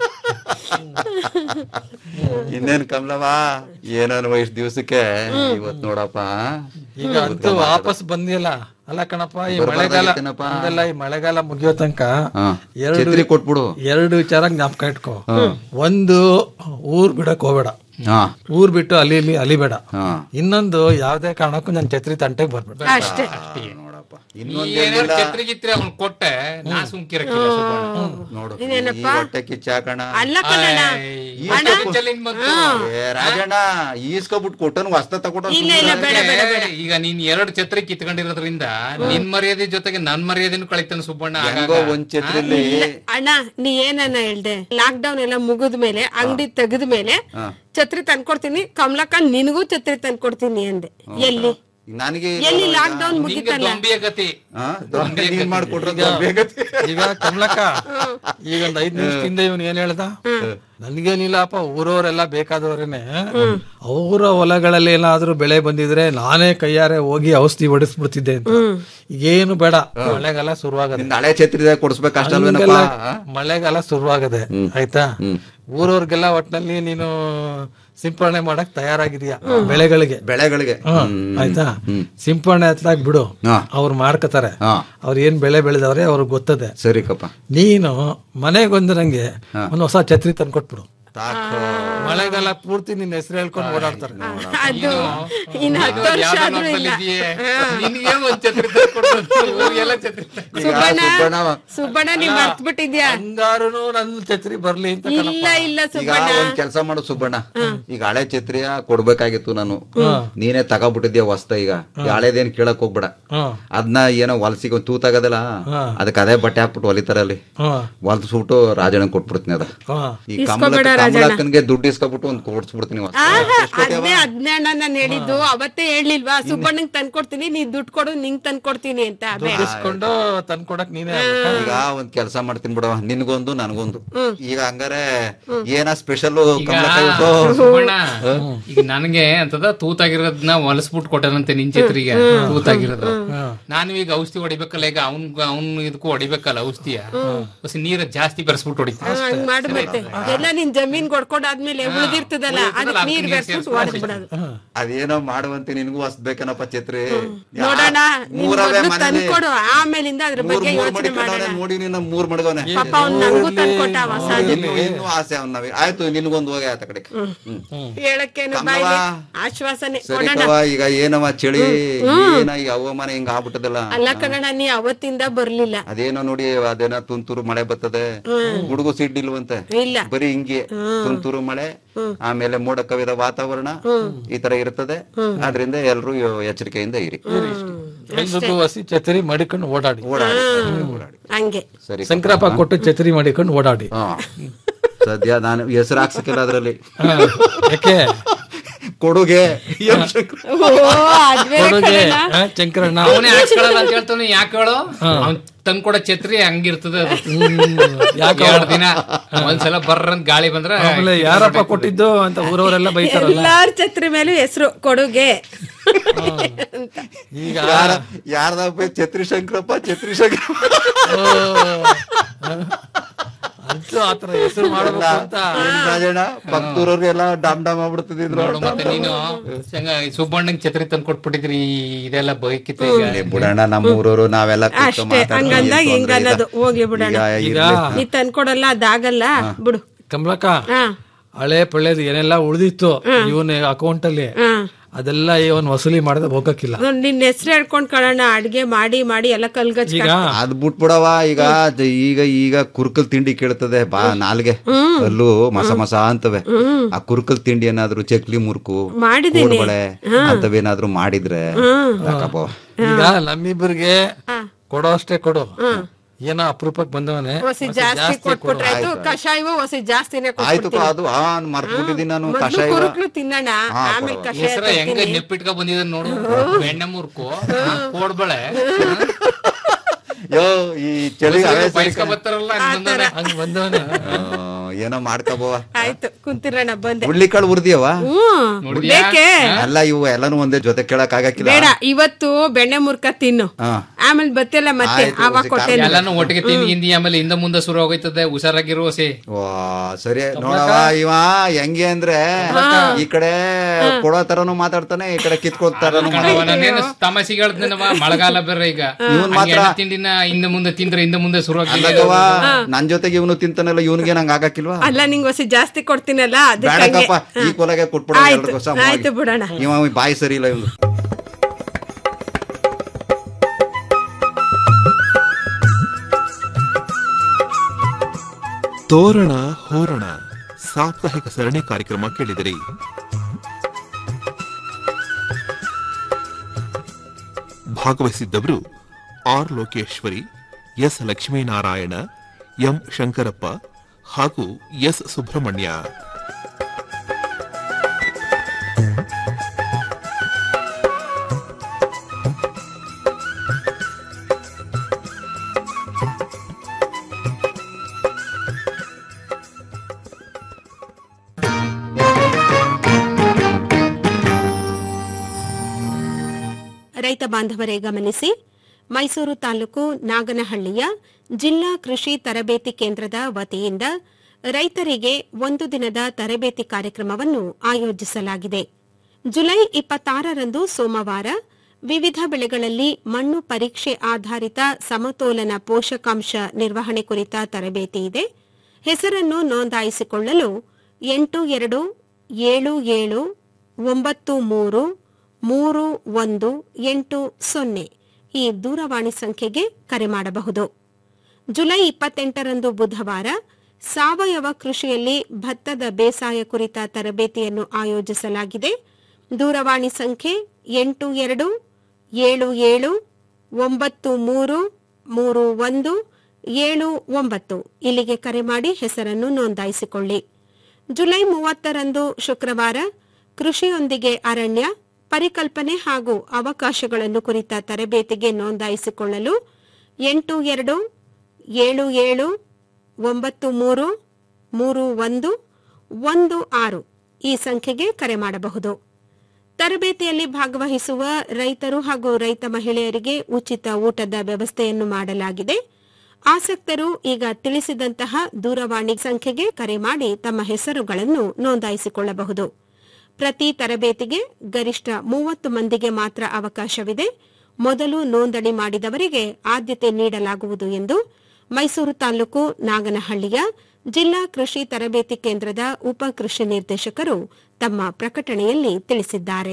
ಇನ್ನೇನ್ ಕಮಲವಾ ಏನೋ ಇಷ್ಟ ದಿವ್ಸಕ್ಕೆ ಇವತ್ ನೋಡಪ್ಪ ಈಗ ಅಂತೂ ವಾಪಸ್ ಬಂದಿಲ್ಲ ಅಲ್ಲ ಕಣಪ್ಪ ಈ ಮಳೆಗಾಲ ಬರ್ಬಾರ್ದಾಗಿತ್ತೇನಪ್ಪ. ಹಂಗಲ್ಲ ಈ ಮಳೆಗಾಲ ಮುಗಿಯೋ ತನಕ ಹಾ. ಎರಡು ಛತ್ರಿ ಕೊಟ್ಬಿಡು ಎರಡು ವಿಚಾರ ಜ್ಞಾಪಕ ಇಟ್ಕೋ ಒಂದು ಊರ್ ಬಿಡಕ್ ಹೋಗ್ಬೇಡ ಹಾ ಊರ್ ಬಿಟ್ಟು ಅಲ್ಲಿ ಇಲ್ಲಿ ಅಲಿಬೇಡ ಹಾ ಇನ್ನೊಂದು ಯಾವ್ದೇ ಕಾರಣಕ್ಕೂ ನನ್ ಛತ್ರಿ ತಂಟೆಗೆ ಬರ್ಬೇಡ ಅಷ್ಟೇ ನೋಡಪ್ಪ ನೀ ಇನ್ನೊಂದ್ ಏನಾದ್ರು ಛತ್ರಿ ಗಿತ್ರಿ ಅವ್ನ್ ಕೊಟ್ಟೆ ನಾ ಸುಮ್ಕಿರಕ್ಕಿಲ್ಲ ಸುಬ್ಬಣ್ಣ ನೋಡು ಈ ಹೊಟ್ಟೆ ಕಿಚ್ಚಾಕಣ ಅಲ್ಲ ಕಣಣ್ಣ ಚಲಿನ್ ಬಂತು. ಏ ರಾಜಣ್ಣ ಈಸ್ಕೊಬಿಟ್ಟು ಕೊಟ್ಟನು ವಸ್ತ ತಗೊಂಡು ಇಲ್ಲ ಇಲ್ಲ ಬೇಡ ಬೇಡ ಬೇಡ ಈಗ ನೀನ್ ಎರಡು ಛತ್ರಿ ಕಿತ್ಕೊಂಡಿರೋದ್ರಿಂದ ನಿನ್ ಮರ್ಯಾದೆ ಜೊತೆಗೆ ನನ್ ಮರ್ಯಾದೆನು ಕಳಿತಾನೆ ಸುಬ್ಬಣ್ಣ ಹೆಂಗೋ ಆಗಾಗ. ಒಂದ್ ಛತ್ರಿಲಿ ಅಣ್ಣ ನೀ ಏನನ್ನ ಹೇಳ್ದೆ ಲಾಕ್ ಡೌನ್ ಎಲ್ಲ ಮುಗಿದ ಮೇಲೆ ಅಂಗಡಿ ತೆಗೆದ ಮೇಲೆ ಛತ್ರಿ ತಂದ್ಕೊಡ್ತೀನಿ ಕಮಲಕ್ಕ ನಿನಗೂ ಛತ್ರಿ ತಂದ್ಕೊಡ್ತೀನಿ ಅಂದೆ ಎಲ್ಲಿ ನನಗೆ ಎಲ್ಲಿ ಲಾಕ್ ಡೌನ್ ನಿಂಗೆ ಮುಗಿತಲ್ಲ ದೊಂಬಿಯ ಗತಿ ಹಾ? ನೀನ್ ಮಾಡ್ಕೊಟ್ರೆ ಬೇಗತ್ತೆ. ಈಗ ಕಮಲಕ್ಕ ಈಗ ಒಂದ್ ಐದ್ ನಿಮಿಷದಿಂದ ಇವನ್ ಏನ್ ಹೇಳ್ದ ನನ್ಗೇನಿಲ್ಲಪ್ಪ ಊರವರೆಲ್ಲ ಬೇಕಾದವ್ರೇನೆ ಅವರ ಹೊಲಗಳಲ್ಲಿ ಏನಾದ್ರೂ ಬೆಳೆ ಬಂದಿದ್ರೆ ನಾನೇ ಕೈಯಾರೆ ಹೋಗಿ ಔಷಧಿ ಹೊಡಿಸ್ಬಿಡ್ತಿದ್ದೆ ಅಂತ ಈಗೇನು ಬೇಡ ಮಳೆಗಾಲ ಶುರುವಾಗದೆ ನಿನ್ ಹಳೆ ಛತ್ರಿದಾಗ ಕೊಡ್ಸ್ಬೇಕು ಅಷ್ಟಲ್ವೇನಪ್ಪ ಹಂಗೆಲ್ಲ ಮಳೆಗಾಲ ಶುರುವಾಗದೆ ಆಯ್ತಾ ಊರವ್ರಿಗೆಲ್ಲ ಒಟ್ನಲ್ಲಿ ನೀನು ಸಿಂಪರಣೆ ಮಾಡಕ್ ತಯಾರಾಗಿದೀಯ ಬೆಳೆಗಳಿಗೆ ಬೆಳೆಗಳಿಗೆ ಹ್ಮ್. ಆಯ್ತಾ ಸಿಂಪರಣೆ ಹತ್ಲಾಗ್ ಬಿಡು ಹಾ. ಅವ್ರು ಮಾಡ್ಕೋತಾರೆ ಹಾ ಅವ್ರು ಏನ್ ಬೆಳೆ ಬೆಳೆದವ್ರೆ ಅವ್ರಿಗೆ ಗೊತ್ತದೆ ಸರಿ ಕಪ್ಪ ನೀನು ಮನೆಗೆ ಬಂದಿರಂಗೆ ಒಂದು ಹೊಸ ಛತ್ರಿ ತಂದ್ಕೊಟ್ಬಿಡು ಮಳೆಗಾಲ ಪೂರ್ತಿ ನಿನ್ನ ಹೆಸರು ಹೇಳ್ಕೊಂಡು ಓಡಾಡ್ತಾರೆ ಅದು ಇನ್ ಹತ್ತು ವರ್ಷ ಆದ್ರೂ ಇಲ್ಲ ನಿನ್ಗೆ ಒಂದ್ ಛತ್ರಿ ತಂದ್ಕೊಡ್ಬೋದು. ಊರಿಗೆಲ್ಲ ಛತ್ರಿ ತಂದ್ಕೊಡ್ಬೋದು. ಸುಬ್ಬಣ್ಣ ಸುಬ್ಬಣ್ಣ ಸುಬ್ಬಣ್ಣ ನೀವ್ ಮರ್ತ್ ಬಿಟ್ಟಿದ್ಯಾ ಹಂಗಾರು ನನ್ನ ಛತ್ರಿ ಬರ್ಲಿ ಅಂತ ಇಲ್ಲ ಇಲ್ಲ ಈಗ ಸುಬ್ಬಣ್ಣ ಒಂದ್ ಕೆಲಸ ಮಾಡು ಸುಬ್ಬಣ್ಣ ಈಗ ಹಳೆ ಛತ್ರಿಯ ಕೊಡ್ಬೇಕಾಗಿತ್ತು ನಾನು ನೀನೇ ತಗೋಬಿಟ್ಟಿದ್ಯಾ ಹೊಸ್ತ ಈಗ ಈ ಹಳೇದೇನ್ ಕೇಳಕ್ ಹೋಗ್ಬೇಡ ಹ್ಮ್. ಅದನ್ನ ಏನೋ ಹೊಲ್ಸಿಗೆ ಒಂದ್ ತೂತಾಗದಲ್ಲ ಅದಕ್ಕೆ ಅದೇ ಬಟ್ಟೆ ಹಾಕ್ಬಿಟ್ಟು ಹೊಲಿತಾರಲ್ಲಿ ಹ್ಮ್. ಹೊಲ್ಸ್ಬಿಟ್ಟು ರಾಜನ ಕೊಟ್ಬಿಡ್ತೀನಿ ಅದ ಹ್ಮ್. ಈ ಕಮಲ ಕಮಲಕ್ಕನ್ಗೆ ದುಡ್ಡು ಇಸ್ಕೊಬಿಟ್ಟು ಒಂದ್ ಕೊಡ್ಸ್ಬಿಡ್ತೀನಿ ಹೊಸ್ತ. ಆಹಾ, ಅದ್ನೇ ಅದ್ನೇ ಅಣ್ಣ ನಾನು ಹೇಳಿದ್ದು ಅವತ್ತೇ ಹೇಳಿಲ್ವಾ ಸುಬ್ಬಣ್ಣಂಗ್ ತಂದ್ಕೊಡ್ತೀನಿ ನೀ ದುಡ್ಡು ಕೊಡು ನಿಂಗ್ ತಂದ್ಕೊಡ್ತೀನಿ ಅಂತ ಬೇಡ ಇಸ್ಕೊಂಡು ತಂದ್ಕೊಡಕ್ ನೀನೇ ಆಗ್ಬೇಕಾ? ಈಗ ಒಂದ್ ಕೆಲಸ ಮಾಡ್ತೀನಿ ಬಿಡವ ನಿನ್ಗೊಂದು ನನ್ಗೊಂದು ಈಗ ಹಂಗಾರೆ ಏನ ಸ್ಪೆಷಲ್ ಈಗ ಕಮಲಕ್ಕ ಇವತ್ತು ಸುಬ್ಬಣ್ಣ, ಈಗ ನನಗೆ ಅಂತದ ತೂತಾಗಿರೋದನ್ನ ಹೊಲಸ್ಬಿಟ್ಟು ಕೊಟ್ಟನಂತೆ ನಿನ್ ಛತ್ರಿಗೆ ತೂತಾಗಿರೋದು ನಾನು ಈಗ ಔಷಧಿ ಹೊಡಿಬೇಕಲ್ಲ ಈಗ ಅವ್ನ್ ಅವ್ನ್ ಇದಕ್ಕೂ ಹೊಡಿಬೇಕಲ್ಲ ಔಷಧಿಯ ಹೊಸ ನೀರ ಜಾಸ್ತಿ ಬೆರೆಸ್ಬಿಟ್ಟು ಹೊಡಿತೀನಿ ಹಂಗ್ ಮಾಡು ಮತ್ತೆ ಎಲ್ಲ ನಿನ್ ಜಮೀನ್ ಕೊಡ್ಕೊಂಡಾದ್ಮೇಲೆ ಉಳಿದಿರ್ತದಲ್ಲ ಅದಕ್ಕೆ ನೀರ್ ಬೆರ್ಸ್ಬಿಟ್ಟು ಹೊಡೆದ್ಬಿಡೋದು ಅದೇನೋ ಮಾಡುವಂತೆ ನಿನ್ಗೂ ಹೊಸ್ಬೇಕೇನಪ್ಪ ಛತ್ರಿ ಯಾ- ನೋಡೋಣ ನೀನ್ ಮೂರವೇ ಮೊದ್ಲು ಮನೇಲಿ ತಂದ್ಕೊಡು ಆಮೇಲಿಂದ ಅದ್ರ ಮೂರ್ ಬಗ್ಗೆ ಮೂರ್ ಯೋಚನೆ ಮಡಿಕೊಂಡವ್ನೆ ಮಾಡೋಣ ನೋಡಿ ನಿನ್ನ ಮೂರ್ ಮಡ್ಗವನೆ ಪಾಪ ಅವ್ನ್ ನಂಗೂ ತಂದ್ಕೊಟ್ಟ ಹೊಸ ಇನ್ನು ಇನ್ನು ಆಸೆ ಅವ್ನ ನಾವೇ ಆಯ್ತು ನಿನ್ಗೊಂದು ಹೋಗಿ ಆತ ಕಡೆ ಹ್ಮ್ ಹೇಳಕ್ಕೇನು ಕಮಲವ್ವ. ಬಾಯ್ಲಿ ಆಶ್ವಾಸನೆ ಸರಿ ಕೊಡೋಣ ಕವ್ವ, ಈಗ ಏನವ ಚಳಿ ಏನ ಈ ಹವಾಮಾನ ಹಿಂಗ ಆಗ್ಬಿಟ್ಟದಲ್ಲ ಅಲ್ಲ ಕಣಣ್ಣ ನೀ ಅವತ್ತಿಂದ ಬರ್ಲಿಲ್ಲ ಅದೇನೋ ನೋಡಿ ಅದೇನೋ ತುಂತುರು ಮಳೆ ಬರ್ತದೆ ಗುಡುಗು ಸಿಡ್ಡಿಲ್ವಂತೆ ಇಲ್ಲ ಬರೀ ಹಿಂಗೆ ತುಂತುರು ಮಳೆ ಆಮೇಲೆ ಮೋಡ ಕವಿದ ವಾತಾವರಣ ಈ ತರ ಇರ್ತದೆ ಆದ್ರಿಂದ ಎಲ್ರು ಎಚ್ಚರಿಕೆಯಿಂದ ಇರಿ ಎಲ್ರಿಗೂ ಹಸಿ ಛತ್ರಿ ಮಾಡಿಕೊಂಡು ಓಡಾಡಿ ಓಡಾಡಿ ಓಡಾಡಿ ಹಂಗೆ ಸರಿ ಶಂಕರಪ್ಪ ಕೊಟ್ಟು ಛತ್ರಿ ಮಾಡಿಕೊಂಡು ಓಡಾಡಿ ಹಾ ಸದ್ಯ ನಾನು ಹೆಸರು ಹಾಕ್ಸಕ್ಕಿಲ್ಲ ಅದ್ರಲ್ಲಿ ಹಾ. ಯಾಕೆ ಕೊಡುಗೆ ಎಂ ಶಂಕರ. ಓ ಅದ್ವೇ ಕೊಡುಗೆ ಹಾ, ಶಂಕರಣ್ಣ ಅವನೇ ಹಾಕ್ಸ್ಕೊಳಲ್ಲ ಅಂತ ಹೇಳ್ತಾನೆ ಯಾಕೆ ಹೇಳು ಅವ್ನ್ ತಂದ್ಕೊಡೋ ಛತ್ರಿ ಹಂಗಿರ್ತದೆ ಅದು ಯಾಕೆ ಎರಡ್ ದಿನ ಒಂದ್ಸಲ ಬರ್ರಂತ ಗಾಳಿ ಬಂದ್ರೆ ಆಮೇಲೆ ಯಾರಪ್ಪ ಕೊಟ್ಟಿದ್ದು ಅಂತ ಊರವರೆಲ್ಲ ಬೈತಾರಲ್ಲ ಎಲ್ಲಾರ ಛತ್ರಿ ಮೇಲೂ ಹೆಸರು ಕೊಡುಗೆ ಈಗ ಯಾರ ಯಾರ್ದಪ್ಪ ಛತ್ರಿ ಶಂಕರಪ್ಪ ಛತ್ರಿ ಶಂಕರಪ್ಪ ಅಂತೂ ಆತರ ಹೆಸರು ಮಾಡಬೇಕು ಅಂತ ಏನ್ ರಾಜಣ್ಣ ಪಕ್ಕದೂರವ್ರಿಗೆಲ್ಲ ಡಾಮ್ ಡಾಮ್ ಆಗ್ಬಿಡ್ತಿದ್ರು ನೋಡು ಮತ್ತೆ ನೀನು ಸಂಗ ಸುಬ್ಬಣ್ಣಂಗ್ ಛತ್ರಿ ತಂದು ಕೊಟ್ಬಿಟ್ಟಿದ್ರಿ ಇದೆಲ್ಲ ಬೈಕಿತ್ತು ಈಗ ಇಲ್ಲಿ ಬಿಡೋಣ ನಮ್ಮ ಊರವರು ನಾವೆಲ್ಲ ಕೂತ್ಕೊಂಡ್ ಅಷ್ಟೇ ಮಾತಾಡ್ತೀವಿ, ಹಂಗಂದಾಗ ಏನ್ ಹಿಂಗ ತೊಂದ್ರೆ ಇಲ್ಲ. ಅನ್ನೋದು ಹೋಗ್ಲಿ ಬಿಡೋಣ ಈಗ ಈಗ ಇರ್ಲಿ. ನೀ ತಂದ್ಕೊಡಲ್ಲ ಅದಾಗಲ್ಲ ಬಿಡು ಕಮಲಕ್ಕ ಹಾ ಹಳೆ ಪಳ್ಳೆದು ಏನೆಲ್ಲ ಉಳಿದಿತ್ತು ಇವನ್ ಅಕೌಂಟ್ ಅಲ್ಲಿ ಹಾ ಅದೆಲ್ಲ ಇವನ್ ವಸೂಲಿ ಮಾಡದೆ ಹೋಗಕ್ಕಿಲ್ಲ ನೋಡ್ ನಿನ್ ಹೆಸರು ಹೇಳ್ಕೊಂಡ್ ಕಳೋಣ ಅಡ್ಗೆ ಮಾಡಿ ಮಾಡಿ ಎಲ್ಲ ಕಲ್ಗಚ್ ಈಗ ಅದ್ ಬಿಟ್ಬಿಡವ ಈಗ ಜ- ಈಗ ಈಗ ಕುರ್ಕಲ್ ತಿಂಡಿ ಕೇಳ್ತದೆ ಬಾ ನಾಲ್ಗೆ ಅಲ್ಲೂ ಮಸ ಮಸ ಅಂತವೆ ಆ ಕುರ್ಕಲ್ ತಿಂಡಿ ಏನಾದ್ರು ಚಕ್ಲಿ ಮುರ್ಕು ಮಾಡಿದೀನಿ. ಕೋಡ್ಬಳೆ ಅಂತವೇನಾದ್ರು ಮಾಡಿದ್ರೆ ಯಾಕಪ್ಪ ಈಗ ನಮ್ಮಿಬ್ಬರಿಗೆ ಕೊಡೋ ಅಷ್ಟೇ ಕೊಡು ಏನೋ ಅಪರೂಪಕ್ಕೆ ಬಂದವನೆ ಹೊಸಿ ಜಾಸ್ತಿ ಕೊಟ್ಬಿಟ್ರೆ ಆಯ್ತು ಕಷಾಯವೂ ಹೊಸಿ ಜಾಸ್ತಿನೇ ಆಯ್ತು ಕೊಟ್ಬಿಡ್ತೀನಿ ಅದು ಆ ಮರ್ತ್ ಬಿಟ್ಟಿದ್ದೀನಿ ನಾನು ಮೊದ್ಲು ಕಷಾಯ ಕುರುಕ್ಲು ತಿನ್ನೋಣ ಆಮೇಲೆ ಕಷಾಯ ಹೆಸರ ಹೆಂಗ ತರ್ತೀನಿ. ನೆಪ್ಪಿಟ್ಕ ಬಂದಿದ ನೋಡು ಬೆಣ್ಣೆ ಮುರ್ಕು ಕೋಡ್ಬಳೆ ಯೋ ಈ ಚಳಿ ಅವೇ ಸರಿ ಬೈಸ್ಕ ಬರ್ತಾರಲ್ಲ ಹಂಗ್ ಬಂದವ್ನೆ. ಹಂಗ್ ಬಂದವನೆ ಆ, ಏನೋ ಮಾಡ್ಕೋಬೋವ ಆಯ್ತು ಕುಂತಿರೋಣ ಬಂದೆ ಹುಳ್ಳಿಕಾಳು ಉರ್ದಿಯವ ಹ್ಮ್ ನೋಡಿದ್ಯಾ? ಬೇಕೆ ಅಲ್ಲ ಇವು ಎಲ್ಲಾನು ಒಂದೇ ಜೊತೆ ಕೇಳಕ್ ಆಗಕ್ಕಿಲ್ಲ ಬೇಡ ಇವತ್ತು ಬೆಣ್ಣೆ ಮುರ್ಕ ತಿನ್ನು ಹಾ ಆಮೇಲೆ ಬತ್ತಿಲ್ಲ ಮತ್ತೆ ಆಯ್ತು, ಅವಾಗ ಹೊಸಿ ಕೊಟ್ಟೆ ಎಲ್ಲಾನು ಒಟ್ಟಿಗೆ ತಿಂದಿ ಗಿಂದಿ ಆಮೇಲೆ ಹಿಂದ ಮುಂದೆ ಶುರು ಹೋಗೈತದೆ ಹುಷಾರಾಗಿರು ಹೊಸಿ ವಾ ಸರಿ ನೋಡವ ಇವ ಹೆಂಗೆ ಅಂದ್ರೆ ಈ ಕಡೆ ಕೊಡೋ ತರನು ಮಾತಾಡ್ತಾನೆ ಈ ಕಡೆ ಕಿತ್ಕೋ ತರನು ಕಣವ್ವ, ನಾನೇನು ತಮಾಷೆಗೆ ಹೇಳ್ತೀನವ ಮಳೆಗಾಲ ಬೇರೆ ಈಗ ಇವ್ನ್ ಹಂಗೆ ಮಾತ್ರ- ಎಣ್ಣೆ ತಿಂಡಿನ ಹಿಂದೆ ಮುಂದೆ ತಿಂದ್ರೆ ಹಿಂದೆ ಮುಂದೆ ಶುರು ಅಲ್ಲಗವ ನನ್ ಜೊತೆಗೆ ಇವನು ತಿಂತಾನಲ್ಲ ಇವನಿಗೆ ನಂಗೆ ಆಗಕ್ಕಿಲ್ವಾ ಅಲ್ಲ ನಿಂಗ್ ಹೊಸಿ ಜಾಸ್ತಿ ಕೊಡ್ತೀನಲ್ಲ ಅದಕ್ಕೆ ಬೇಡಕ್ಕಪ್ಪ ಹಂಗೆ. ಈ ಕೊಲಗೆ ಕೊಟ್ಬಿಡ ಆಯ್ತು, ಎರಡು ವರ್ಷ ಆಯ್ತು ಬಿಡೋಣ. ಇವ ಬಾಯಿ ಸರಿ ಇಲ್ಲ ಇವನು ತೋರಣ ಹೋರಣ ಸಾಪ್ತಾಹಿಕ ಸರಣಿ ಕಾರ್ಯಕ್ರಮ ಕೇಳಿದಿರಿ ಭಾಗವಹಿಸಿದ್ದವರು R Lokeshwari S Lakshminarayana M Shankarappa ಹಾಗೂ ಎಸ್ ಸುಬ್ರಹ್ಮಣ್ಯ ರೈತ ಬಾಂಧವರೇ ಗಮನಿಸಿ ಮೈಸೂರು ತಾಲೂಕು ನಾಗನಹಳ್ಳಿಯ ಜಿಲ್ಲಾ ಕೃಷಿ ತರಬೇತಿ ಕೇಂದ್ರದ ವತಿಯಿಂದ ರೈತರಿಗೆ ಒಂದು ದಿನದ ತರಬೇತಿ ಕಾರ್ಯಕ್ರಮವನ್ನು ಆಯೋಜಿಸಲಾಗಿದೆ ಜುಲೈ ಇಪ್ಪತ್ತಾರರಂದು ಸೋಮವಾರ ವಿವಿಧ ಬೆಳೆಗಳಲ್ಲಿ ಮಣ್ಣು ಪರೀಕ್ಷೆ ಆಧಾರಿತ ಸಮತೋಲನ ಪೋಷಕಾಂಶ ನಿರ್ವಹಣೆ ಕುರಿತ ತರಬೇತಿ ಇದೆ ಹೆಸರನ್ನು ನೋಂದಾಯಿಸಿಕೊಳ್ಳಲು ಎಂಟು ಎರಡು ಏಳು ಏಳು ಒಂಬತ್ತು ಮೂರು ಮೂರು ಒಂದು ಎಂಟು ಸೊನ್ನೆ ಈ ದೂರವಾಣಿ ಸಂಖ್ಯೆಗೆ ಕರೆ ಮಾಡಬಹುದು ಜುಲೈ ಇಪ್ಪತ್ತೆಂಟರಂದು ಬುಧವಾರ ಸಾವಯವ ಕೃಷಿಯಲ್ಲಿ ಭತ್ತದ ಬೇಸಾಯ ಕುರಿತ ತರಬೇತಿಯನ್ನು ಆಯೋಜಿಸಲಾಗಿದೆ ದೂರವಾಣಿ ಸಂಖ್ಯೆ ಎಂಟು ಎರಡು ಏಳು ಏಳು ಒಂಬತ್ತು ಮೂರು ಮೂರು ಒಂದು ಏಳು ಒಂಬತ್ತು ಇಲ್ಲಿಗೆ ಕರೆ ಮಾಡಿ ಹೆಸರನ್ನು ನೋಂದಾಯಿಸಿಕೊಳ್ಳಿ ಜುಲೈ ಮೂವತ್ತರಂದು ಶುಕ್ರವಾರ ಕೃಷಿಯೊಂದಿಗೆ ಅರಣ್ಯ ಪರಿಕಲ್ಪನೆ ಹಾಗೂ ಅವಕಾಶಗಳನ್ನು ಕುರಿತ ತರಬೇತಿಗೆ ನೋಂದಾಯಿಸಿಕೊಳ್ಳಲು ಎಂಟು ಎರಡು ಏಳು ಏಳು ಒಂಬತ್ತು ಮೂರು ಮೂರು ಒಂದು ಒಂದು ಆರು ಈ ಸಂಖ್ಯೆಗೆ ಕರೆ ಮಾಡಬಹುದು ತರಬೇತಿಯಲ್ಲಿ ಭಾಗವಹಿಸುವ ರೈತರು ಹಾಗೂ ರೈತ ಮಹಿಳೆಯರಿಗೆ ಉಚಿತ ಊಟದ ವ್ಯವಸ್ಥೆಯನ್ನು ಮಾಡಲಾಗಿದೆ ಆಸಕ್ತರು ಈಗ ತಿಳಿಸಿದಂತಹ ದೂರವಾಣಿ ಸಂಖ್ಯೆಗೆ ಕರೆ ಮಾಡಿ ತಮ್ಮ ಹೆಸರುಗಳನ್ನು ನೋಂದಾಯಿಸಿಕೊಳ್ಳಬಹುದು ಪ್ರತಿ ತರಬೇತಿಗೆ ಗರಿಷ್ಠ ಮೂವತ್ತು ಮಂದಿಗೆ ಮಾತ್ರ ಅವಕಾಶವಿದೆ ಮೊದಲು ನೋಂದಣಿ ಮಾಡಿದವರಿಗೆ ಆದ್ಯತೆ ನೀಡಲಾಗುವುದು ಎಂದು ಮೈಸೂರು ತಾಲೂಕು ನಾಗನಹಳ್ಳಿಯ ಜಿಲ್ಲಾ ಕೃಷಿ ತರಬೇತಿ ಕೇಂದ್ರದ ಉಪ ಕೃಷಿ ನಿರ್ದೇಶಕರು ತಮ್ಮ ಪ್ರಕಟಣೆಯಲ್ಲಿ ತಿಳಿಸಿದ್ದಾರೆ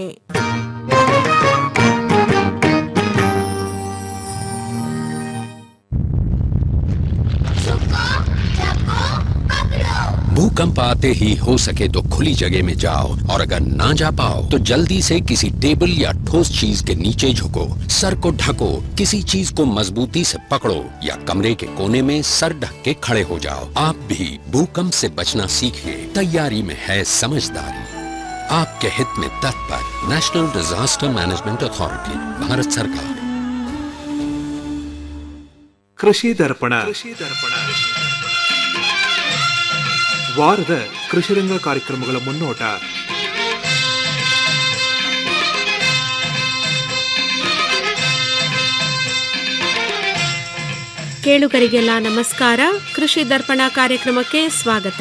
भूकंप आते ही हो सके तो खुली जगह में जाओ और अगर ना जा पाओ तो जल्दी से किसी टेबल या ठोस चीज के नीचे झुको सर को ढको किसी चीज को मजबूती से पकड़ो या कमरे के कोने में सर ढक के खड़े हो जाओ आप भी भूकंप से बचना सीखिए तैयारी में है समझदारी आपके हित में तत्पर National Disaster Management Authority Bharat सरकार ಕೃಷಿ ದರ್ಪಣ ವಾರದ ಕೃಷಿರಂಗ ಕಾರ್ಯಕ್ರಮಗಳ ಮುನ್ನೋಟ ಕೇಳುಗರಿಗೆಲ್ಲ ನಮಸ್ಕಾರ ಕೃಷಿ ದರ್ಪಣ ಕಾರ್ಯಕ್ರಮಕ್ಕೆ ಸ್ವಾಗತ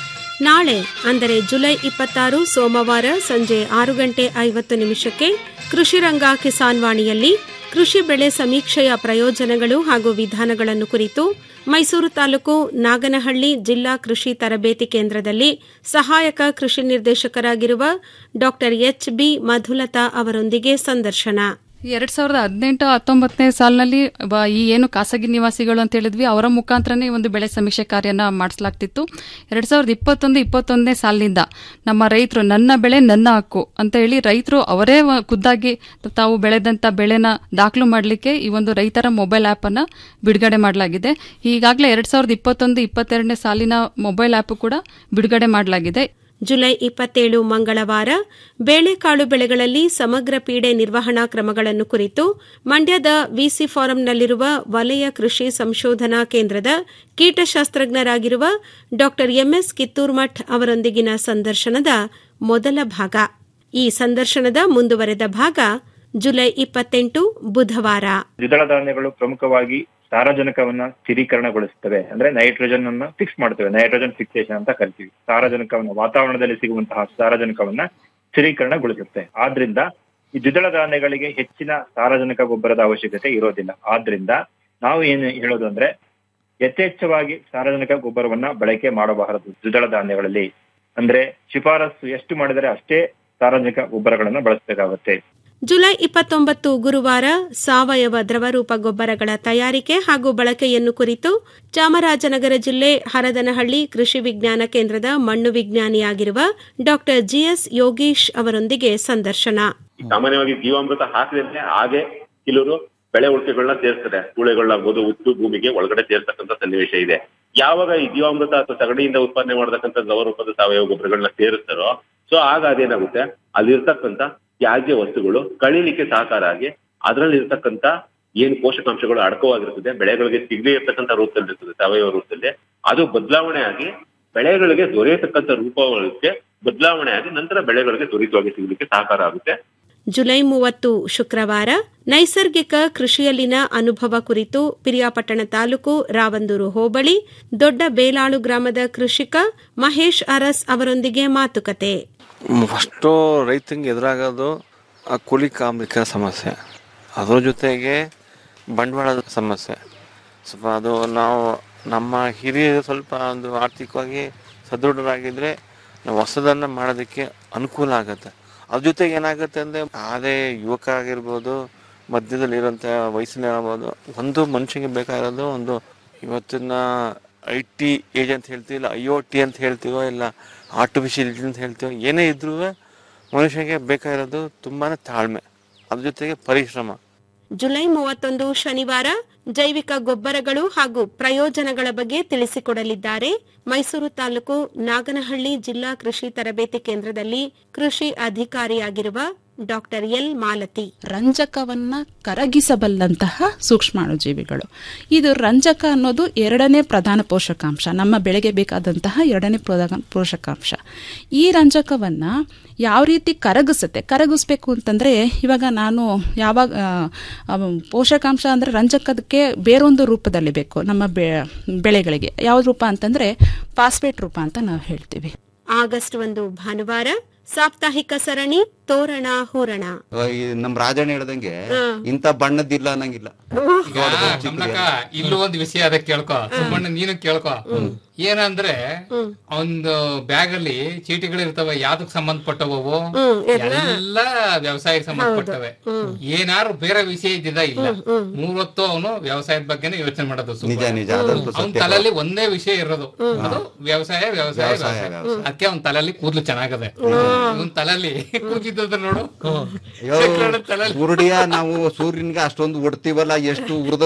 ನಾಳೆ ಅಂದರೆ ಜುಲೈ ಇಪ್ಪತ್ತಾರು ಸೋಮವಾರ ಸಂಜೆ ಆರು ಗಂಟೆ ಐವತ್ತು ನಿಮಿಷಕ್ಕೆ ಕೃಷಿರಂಗ ಕಿಸಾನ್ ವಾಣಿಯಲ್ಲಿ ಕೃಷಿ ಬೆಳೆ ಸಮೀಕ್ಷೆಯ ಪ್ರಯೋಜನಗಳು ಹಾಗೂ ವಿಧಾನಗಳನ್ನು ಕುರಿತು ಮೈಸೂರು ತಾಲೂಕು ನಾಗನಹಳ್ಳಿ ಜಿಲ್ಲಾ ಕೃಷಿ ತರಬೇತಿ ಕೇಂದ್ರದಲ್ಲಿ ಸಹಾಯಕ ಕೃಷಿ ನಿರ್ದೇಶಕರಾಗಿರುವ ಡಾ ಎಚ್ ಬಿ ಮಧುಲತಾ ಅವರೊಂದಿಗೆ ಸಂದರ್ಶನ ಎರಡ್ ಸಾವಿರದ ಹದಿನೆಂಟು ಹತ್ತೊಂಬತ್ತನೇ ಸಾಲಿನಲ್ಲಿ ಬ- ಈ ಏನು ಖಾಸಗಿ ನಿವಾಸಿಗಳು ಅಂತ ಹೇಳಿದ್ವಿ ಅವರ ಮುಖಾಂತರನೇ ಈ ಒಂದು ಬೆಳೆ ಸಮೀಕ್ಷೆ ಕಾರ್ಯನ ಮಾಡಿಸಲಾಗ್ತಿತ್ತು ಎರಡ್ ಸಾವಿರದ ಇಪ್ಪತ್ತೊಂದು ಇಪ್ಪತ್ತೊಂದನೇ ಸಾಲಿನಿಂದ ನಮ್ಮ ರೈತರು ನನ್ನ ಬೆಳೆ ನನ್ನ ಹಕ್ಕು ಅಂತ ಹೇಳಿ ರೈತರು ಅವರೇ ವ- ಖುದ್ದಾಗಿ ತಾವು ಬೆಳೆದಂತ ಬೆಳೆನ ದಾಖಲು ಮಾಡಲಿಕ್ಕೆ ಈ ಒಂದು ರೈತರ ಮೊಬೈಲ್ ಆಪ್ ಅನ್ನ ಬಿಡುಗಡೆ ಮಾಡಲಾಗಿದೆ ಈಗಾಗಲೇ ಎರಡ್ ಸಾವಿರದ ಇಪ್ಪತ್ತೊಂದು ಇಪ್ಪತ್ತೆರಡನೇ ಸಾಲಿನ ಮೊಬೈಲ್ ಆಪ್ ಕೂಡ ಬಿಡುಗಡೆ ಮಾಡಲಾಗಿದೆ ಜುಲೈ ಇಪ್ಪತ್ತೇಳು ಮಂಗಳವಾರ ಬೇಳೆಕಾಳು ಬೆಳೆಗಳಲ್ಲಿ ಸಮಗ್ರ ಪೀಡೆ ನಿರ್ವಹಣಾ ಕ್ರಮಗಳನ್ನು ಕುರಿತು ಮಂಡ್ಯದ ವಿಸಿ ಫಾರಂನಲ್ಲಿರುವ ವಲಯ ಕೃಷಿ ಸಂಶೋಧನಾ ಕೇಂದ್ರದ ಕೀಟಶಾಸ್ತ್ರಜ್ಞರಾಗಿರುವ ಡಾ ಎಂಎಸ್ ಕಿತ್ತೂರ್ಮಠ್ ಅವರೊಂದಿಗಿನ ಸಂದರ್ಶನದ ಮೊದಲ ಭಾಗ ಈ ಸಂದರ್ಶನದ ಮುಂದುವರೆದ ಭಾಗ ಜುಲೈ ಇಪ್ಪತ್ತೆಂಟು ಬುಧವಾರ ದ್ವಿದಳ ಧಾನ್ಯಗಳು ಪ್ರಮುಖವಾಗಿ ಸಾರಜನಕವನ್ನ ಸ್ಥಿರೀಕರಣಗೊಳಿಸುತ್ತವೆ ಅಂದ್ರೆ ನೈಟ್ರೋಜನ್ ಅನ್ನ ಫಿಕ್ಸ್ ಮಾಡ್ತವೆ ನೈಟ್ರೋಜನ್ ಫಿಕ್ಸೇಷನ್ ಅಂತ ಕರಿತೀವಿ ಸಾರಜನಕವನ್ನ ವಾತಾವರಣದಲ್ಲಿ ಸಿಗುವಂತಹ ಸಾರಜನಕವನ್ನ ಸ್ಥಿರೀಕರಣಗೊಳಿಸುತ್ತೆ ಆದ್ರಿಂದ ಈ ದ್ವಿದಳ ಧಾನ್ಯಗಳಿಗೆ ಹೆಚ್ಚಿನ ಸಾರಜನಕ ಗೊಬ್ಬರದ ಅವಶ್ಯಕತೆ ಇರೋದಿಲ್ಲ ಆದ್ರಿಂದ ನಾವು ಏನು ಹೇಳೋದು ಅಂದ್ರೆ ಯಥೇಚ್ಛವಾಗಿ ಸಾರಜನಕ ಗೊಬ್ಬರವನ್ನ ಬಳಕೆ ಮಾಡಬಾರದು ದ್ವಿದಳ ಧಾನ್ಯಗಳಲ್ಲಿ ಅಂದ್ರೆ ಶಿಫಾರಸು ಎಷ್ಟು ಮಾಡಿದರೆ ಅಷ್ಟೇ ಸಾರಜನಕ ಗೊಬ್ಬರಗಳನ್ನ ಬಳಸಬೇಕಾಗುತ್ತೆ ಜುಲೈ ಇಪ್ಪತ್ತೊಂಬತ್ತು ಗುರುವಾರ ಸಾವಯವ ದ್ರವರೂಪ ಗೊಬ್ಬರಗಳ ತಯಾರಿಕೆ ಹಾಗೂ ಬಳಕೆಯನ್ನು ಕುರಿತು ಚಾಮರಾಜನಗರ ಜಿಲ್ಲೆ ಹರದನಹಳ್ಳಿ ಕೃಷಿ ವಿಜ್ಞಾನ ಕೇಂದ್ರದ ಮಣ್ಣು ವಿಜ್ಞಾನಿಯಾಗಿರುವ ಡಾ ಜಿಎಸ್ ಯೋಗೀಶ್ ಅವರೊಂದಿಗೆ ಸಂದರ್ಶನ ಸಾಮಾನ್ಯವಾಗಿ ಜೀವಾಮೃತ ಹಾಕಿದ್ರೆ ಹಾಗೆ ಕೆಲವರು ಬೆಳೆ ಉಳಿಕೆಗಳನ್ನ ಸೇರ್ತಾರೆ ಕೂಳೆಗಳಾಗ್ಬೋದು ಉತ್ತು ಭೂಮಿಗೆ ಒಳಗಡೆ ಸೇರ್ತಕ್ಕಂಥ ಸನ್ನಿವೇಶ ಇದೆ ಯಾವಾಗ ಈ ಜೀವಾಮೃತ ಅಥವಾ ಸಗಣಿಯಿಂದ ಉತ್ಪಾದನೆ ಮಾಡತಕ್ಕಂಥ ದ್ರವರೂಪದ ಸಾವಯವ ಗೊಬ್ಬರಗಳನ್ನ ಸೇರಿಸ್ತಾರೋ ಸೊ ಆಗ ಅದೇನಾಗುತ್ತೆ ಅಲ್ಲಿರ್ತಕ್ಕಂಥ ತ್ಯಾಜ್ಯ ವಸ್ತುಗಳು ಕಳೀಲಿಕ್ಕೆ ಸಹಕಾರ ಆಗಿ ಅದರಲ್ಲಿ ಇರ್ತಕ್ಕಂಥ ಏನ್ ಪೋಷಕಾಂಶಗಳು ಅಡಕವಾಗಿರ್ತದೆ ಬೆಳೆಗಳಿಗೆ ಸಿಗದೇ ಇರ್ತಕ್ಕಂಥ ರೂಪದಲ್ಲಿ ಇರ್ತದೆ ಸಾವಯವ ರೂಪದಲ್ಲಿ ಅದು ಬದಲಾವಣೆ ಆಗಿ ಬೆಳೆಗಳಿಗೆ ದೊರೆಯತಕ್ಕಂಥ ರೂಪಕ್ಕೆ ಬದಲಾವಣೆ ಆಗಿ ನಂತರ ಬೆಳೆಗಳಿಗೆ ತ್ವರಿತವಾಗಿ ಸಿಗಲಿಕ್ಕೆ ಸಹಕಾರ ಆಗುತ್ತೆ ಜುಲೈ ಮೂವತ್ತು ಶುಕ್ರವಾರ ನೈಸರ್ಗಿಕ ಕೃಷಿಯಲ್ಲಿನ ಅನುಭವ ಕುರಿತು ಪಿರಿಯಾಪಟ್ಟಣ ತಾಲೂಕು ರಾವಂದೂರು ಹೋಬಳಿ ದೊಡ್ಡ ಬೇಲಾಳು ಗ್ರಾಮದ ಕೃಷಿಕ ಮಹೇಶ್ ಅರಸ್ ಅವರೊಂದಿಗೆ ಮಾತುಕತೆ ಫಸ್ಟು ರೈತಂಗೆ ಎದುರಾಗೋದು ಆ ಕೂಲಿ ಕಾರ್ಮಿಕರ ಸಮಸ್ಯೆ ಅದ್ರ ಜೊತೆಗೆ ಬಂಡವಾಳದ ಸಮಸ್ಯೆ ಸ್ವಲ್ಪ ಅದು ನಾವು ನಮ್ಮ ಹಿರಿಯರು ಸ್ವಲ್ಪ ಒಂದು ಆರ್ಥಿಕವಾಗಿ ಸದೃಢರಾಗಿದ್ದರೆ ನಾವು ಹೊಸದನ್ನ ಮಾಡೋದಕ್ಕೆ ಅನುಕೂಲ ಆಗತ್ತೆ ಅದ್ರ ಜೊತೆಗೆ ಏನಾಗುತ್ತೆ ಅಂದ್ರೆ ಅದೇ ಯುವಕ ಆಗಿರ್ಬೋದು ಮಧ್ಯದಲ್ಲಿ ಇರೋಂಥ ವಯಸ್ಸಿನ ಆಗ್ಬೋದು ಒಂದು ಮನುಷ್ಯನಿಗೆ ಬೇಕಾಗಿರೋದು ಒಂದು ಇವತ್ತಿನ ಐ ಟಿ ಏಜ್ ಅಂತ ಹೇಳ್ತೀವಿ ಇಲ್ಲ ಐ ಒ ಟಿ ಅಂತ ಹೇಳ್ತೀವೋ ಇಲ್ಲ ಆರ್ಟಿಫಿಷಿಯಲ್ ಅಂತ ಹೇಳ್ತೀವೋ ಏನೇ ಇದ್ರೂ ಮನುಷ್ಯನಿಗೆ ಬೇಕಾಗಿರೋದು ತುಂಬಾನೇ ತಾಳ್ಮೆ ಅದ್ರ ಜೊತೆಗೆ ಪರಿಶ್ರಮ ಜುಲೈ ಮೂವತ್ತೊಂದು ಶನಿವಾರ ಜೈವಿಕ ಗೊಬ್ಬರಗಳು ಹಾಗೂ ಪ್ರಯೋಜನಗಳ ಬಗ್ಗೆ ತಿಳಿಸಿಕೊಡಲಿದ್ದಾರೆ ಮೈಸೂರು ತಾಲೂಕು ನಾಗನಹಳ್ಳಿ ಜಿಲ್ಲಾ ಕೃಷಿ ತರಬೇತಿ ಕೇಂದ್ರದಲ್ಲಿ ಕೃಷಿ ಅಧಿಕಾರಿಯಾಗಿರುವ ಡಾಕ್ಟರ್ ಎಲ್ ಮಾಲತಿ ರಂಜಕವನ್ನ ಕರಗಿಸಬಲ್ಲಂತಹ ಸೂಕ್ಷ್ಮಾಣುಜೀವಿಗಳು ಇದು ರಂಜಕ ಅನ್ನೋದು ಎರಡನೇ ಪ್ರಧಾನ ಪೋಷಕಾಂಶ ನಮ್ಮ ಬೆಳೆಗೆ ಬೇಕಾದಂತಹ ಎರಡನೇ ಪ್ರಧಾನ ಪೋಷಕಾಂಶ ಈ ರಂಜಕವನ್ನ ಯಾವ ರೀತಿ ಕರಗಿಸುತ್ತೆ ಕರಗಿಸ್ಬೇಕು ಅಂತಂದ್ರೆ ಇವಾಗ ನಾನು ಯಾವಾಗ ಆ, ಆ, ಪೋಷಕಾಂಶ ಅಂದ್ರೆ ರಂಜಕದಕ್ಕೆ ಬೇರೊಂದು ರೂಪದಲ್ಲಿ ಬೇಕು ನಮ್ಮ ಬೆ ಬೆಳೆಗಳಿಗೆ ಯಾವ ರೂಪ ಅಂತಂದ್ರೆ ಫಾಸ್ಫೇಟ್ ರೂಪ ಅಂತ ನಾವು ಹೇಳ್ತೀವಿ ಆಗಸ್ಟ್ ಒಂದು ಭಾನುವಾರ ಸಾಪ್ತಾಹಿಕ ಸರಣಿ ತೋರಣ ಹೂರಣ ಈ ನಮ್ ರಾಜಣ್ಣ ಹೇಳ್ದಂಗೆ ಹ್ಮ್. ಇಂಥ ಬಣ್ಣದಿಲ್ಲ ಅನ್ನಂಗಿಲ್ಲ ಈಗ ಕಮಲಕ್ಕ ಇಲ್ಲೂ ಒಂದು ವಿಷಯ ಅದ ಕೇಳ್ಕೊ ಸುಮ್ಮನೆ ನೀನು ಕೇಳ್ಕೊ ಏನಂದ್ರೆ ಒಂದು ಬ್ಯಾಗ್ ಅಲ್ಲಿ ಚೀಟಿಗಳಿರ್ತವೆ ಯಾವ್ದಕ್ ಸಂಬಂಧಪಟ್ಟವು ಹ್ಮ್, ಎಲ್ಲ? ಎಲ್ಲ ವ್ಯವಸಾಯಕ್ಕೆ ಸಂಬಂಧಪಟ್ಟವೆ ಏನಾರು ಬೇರೆ ವಿಷಯ ಇದ್ದಿದ ಇಲ್ಲ ಮೂವತ್ತು ಅವನು ವ್ಯವಸಾಯದ ಬಗ್ಗೆನೇ ಯೋಚನೆ ಮಾಡೋದು ನಿಜ, ನಿಜ, ಅದಂತೂ ಅವನ ಸತ್ಯ. ತಲೆಯಲ್ಲಿ ಒಂದೇ ವಿಷಯ ಇರೋದು ಹ್ಮ್. ಅದು ವ್ಯವಸಾಯ ವ್ಯವಸಾಯ ವ್ಯವಸಾಯ, ವ್ಯವಸಾಯ ವ್ಯವಸಾಯ. ಅದಕ್ಕೆ ಅವನ ತಲೆಯಲ್ಲಿ ಕೂದ್ಲು ಚೆನ್ನಾಗದೆ ಇವನ್ ತಲೆಯಲ್ಲಿ ಕೂದಿದ್ದದ ನೋಡು ಅಯ್ಯೋ, ಚಕ್ರನ ತಲೆಯಲ್ಲಿ ಉರುಡಿಯ ನಾವು ಸೂರ್ಯನ್ಗೆ ಅಷ್ಟೊಂದು ಹೊಡ್ತೀವಲ್ಲ ಎಷ್ಟು ಉರ್ದ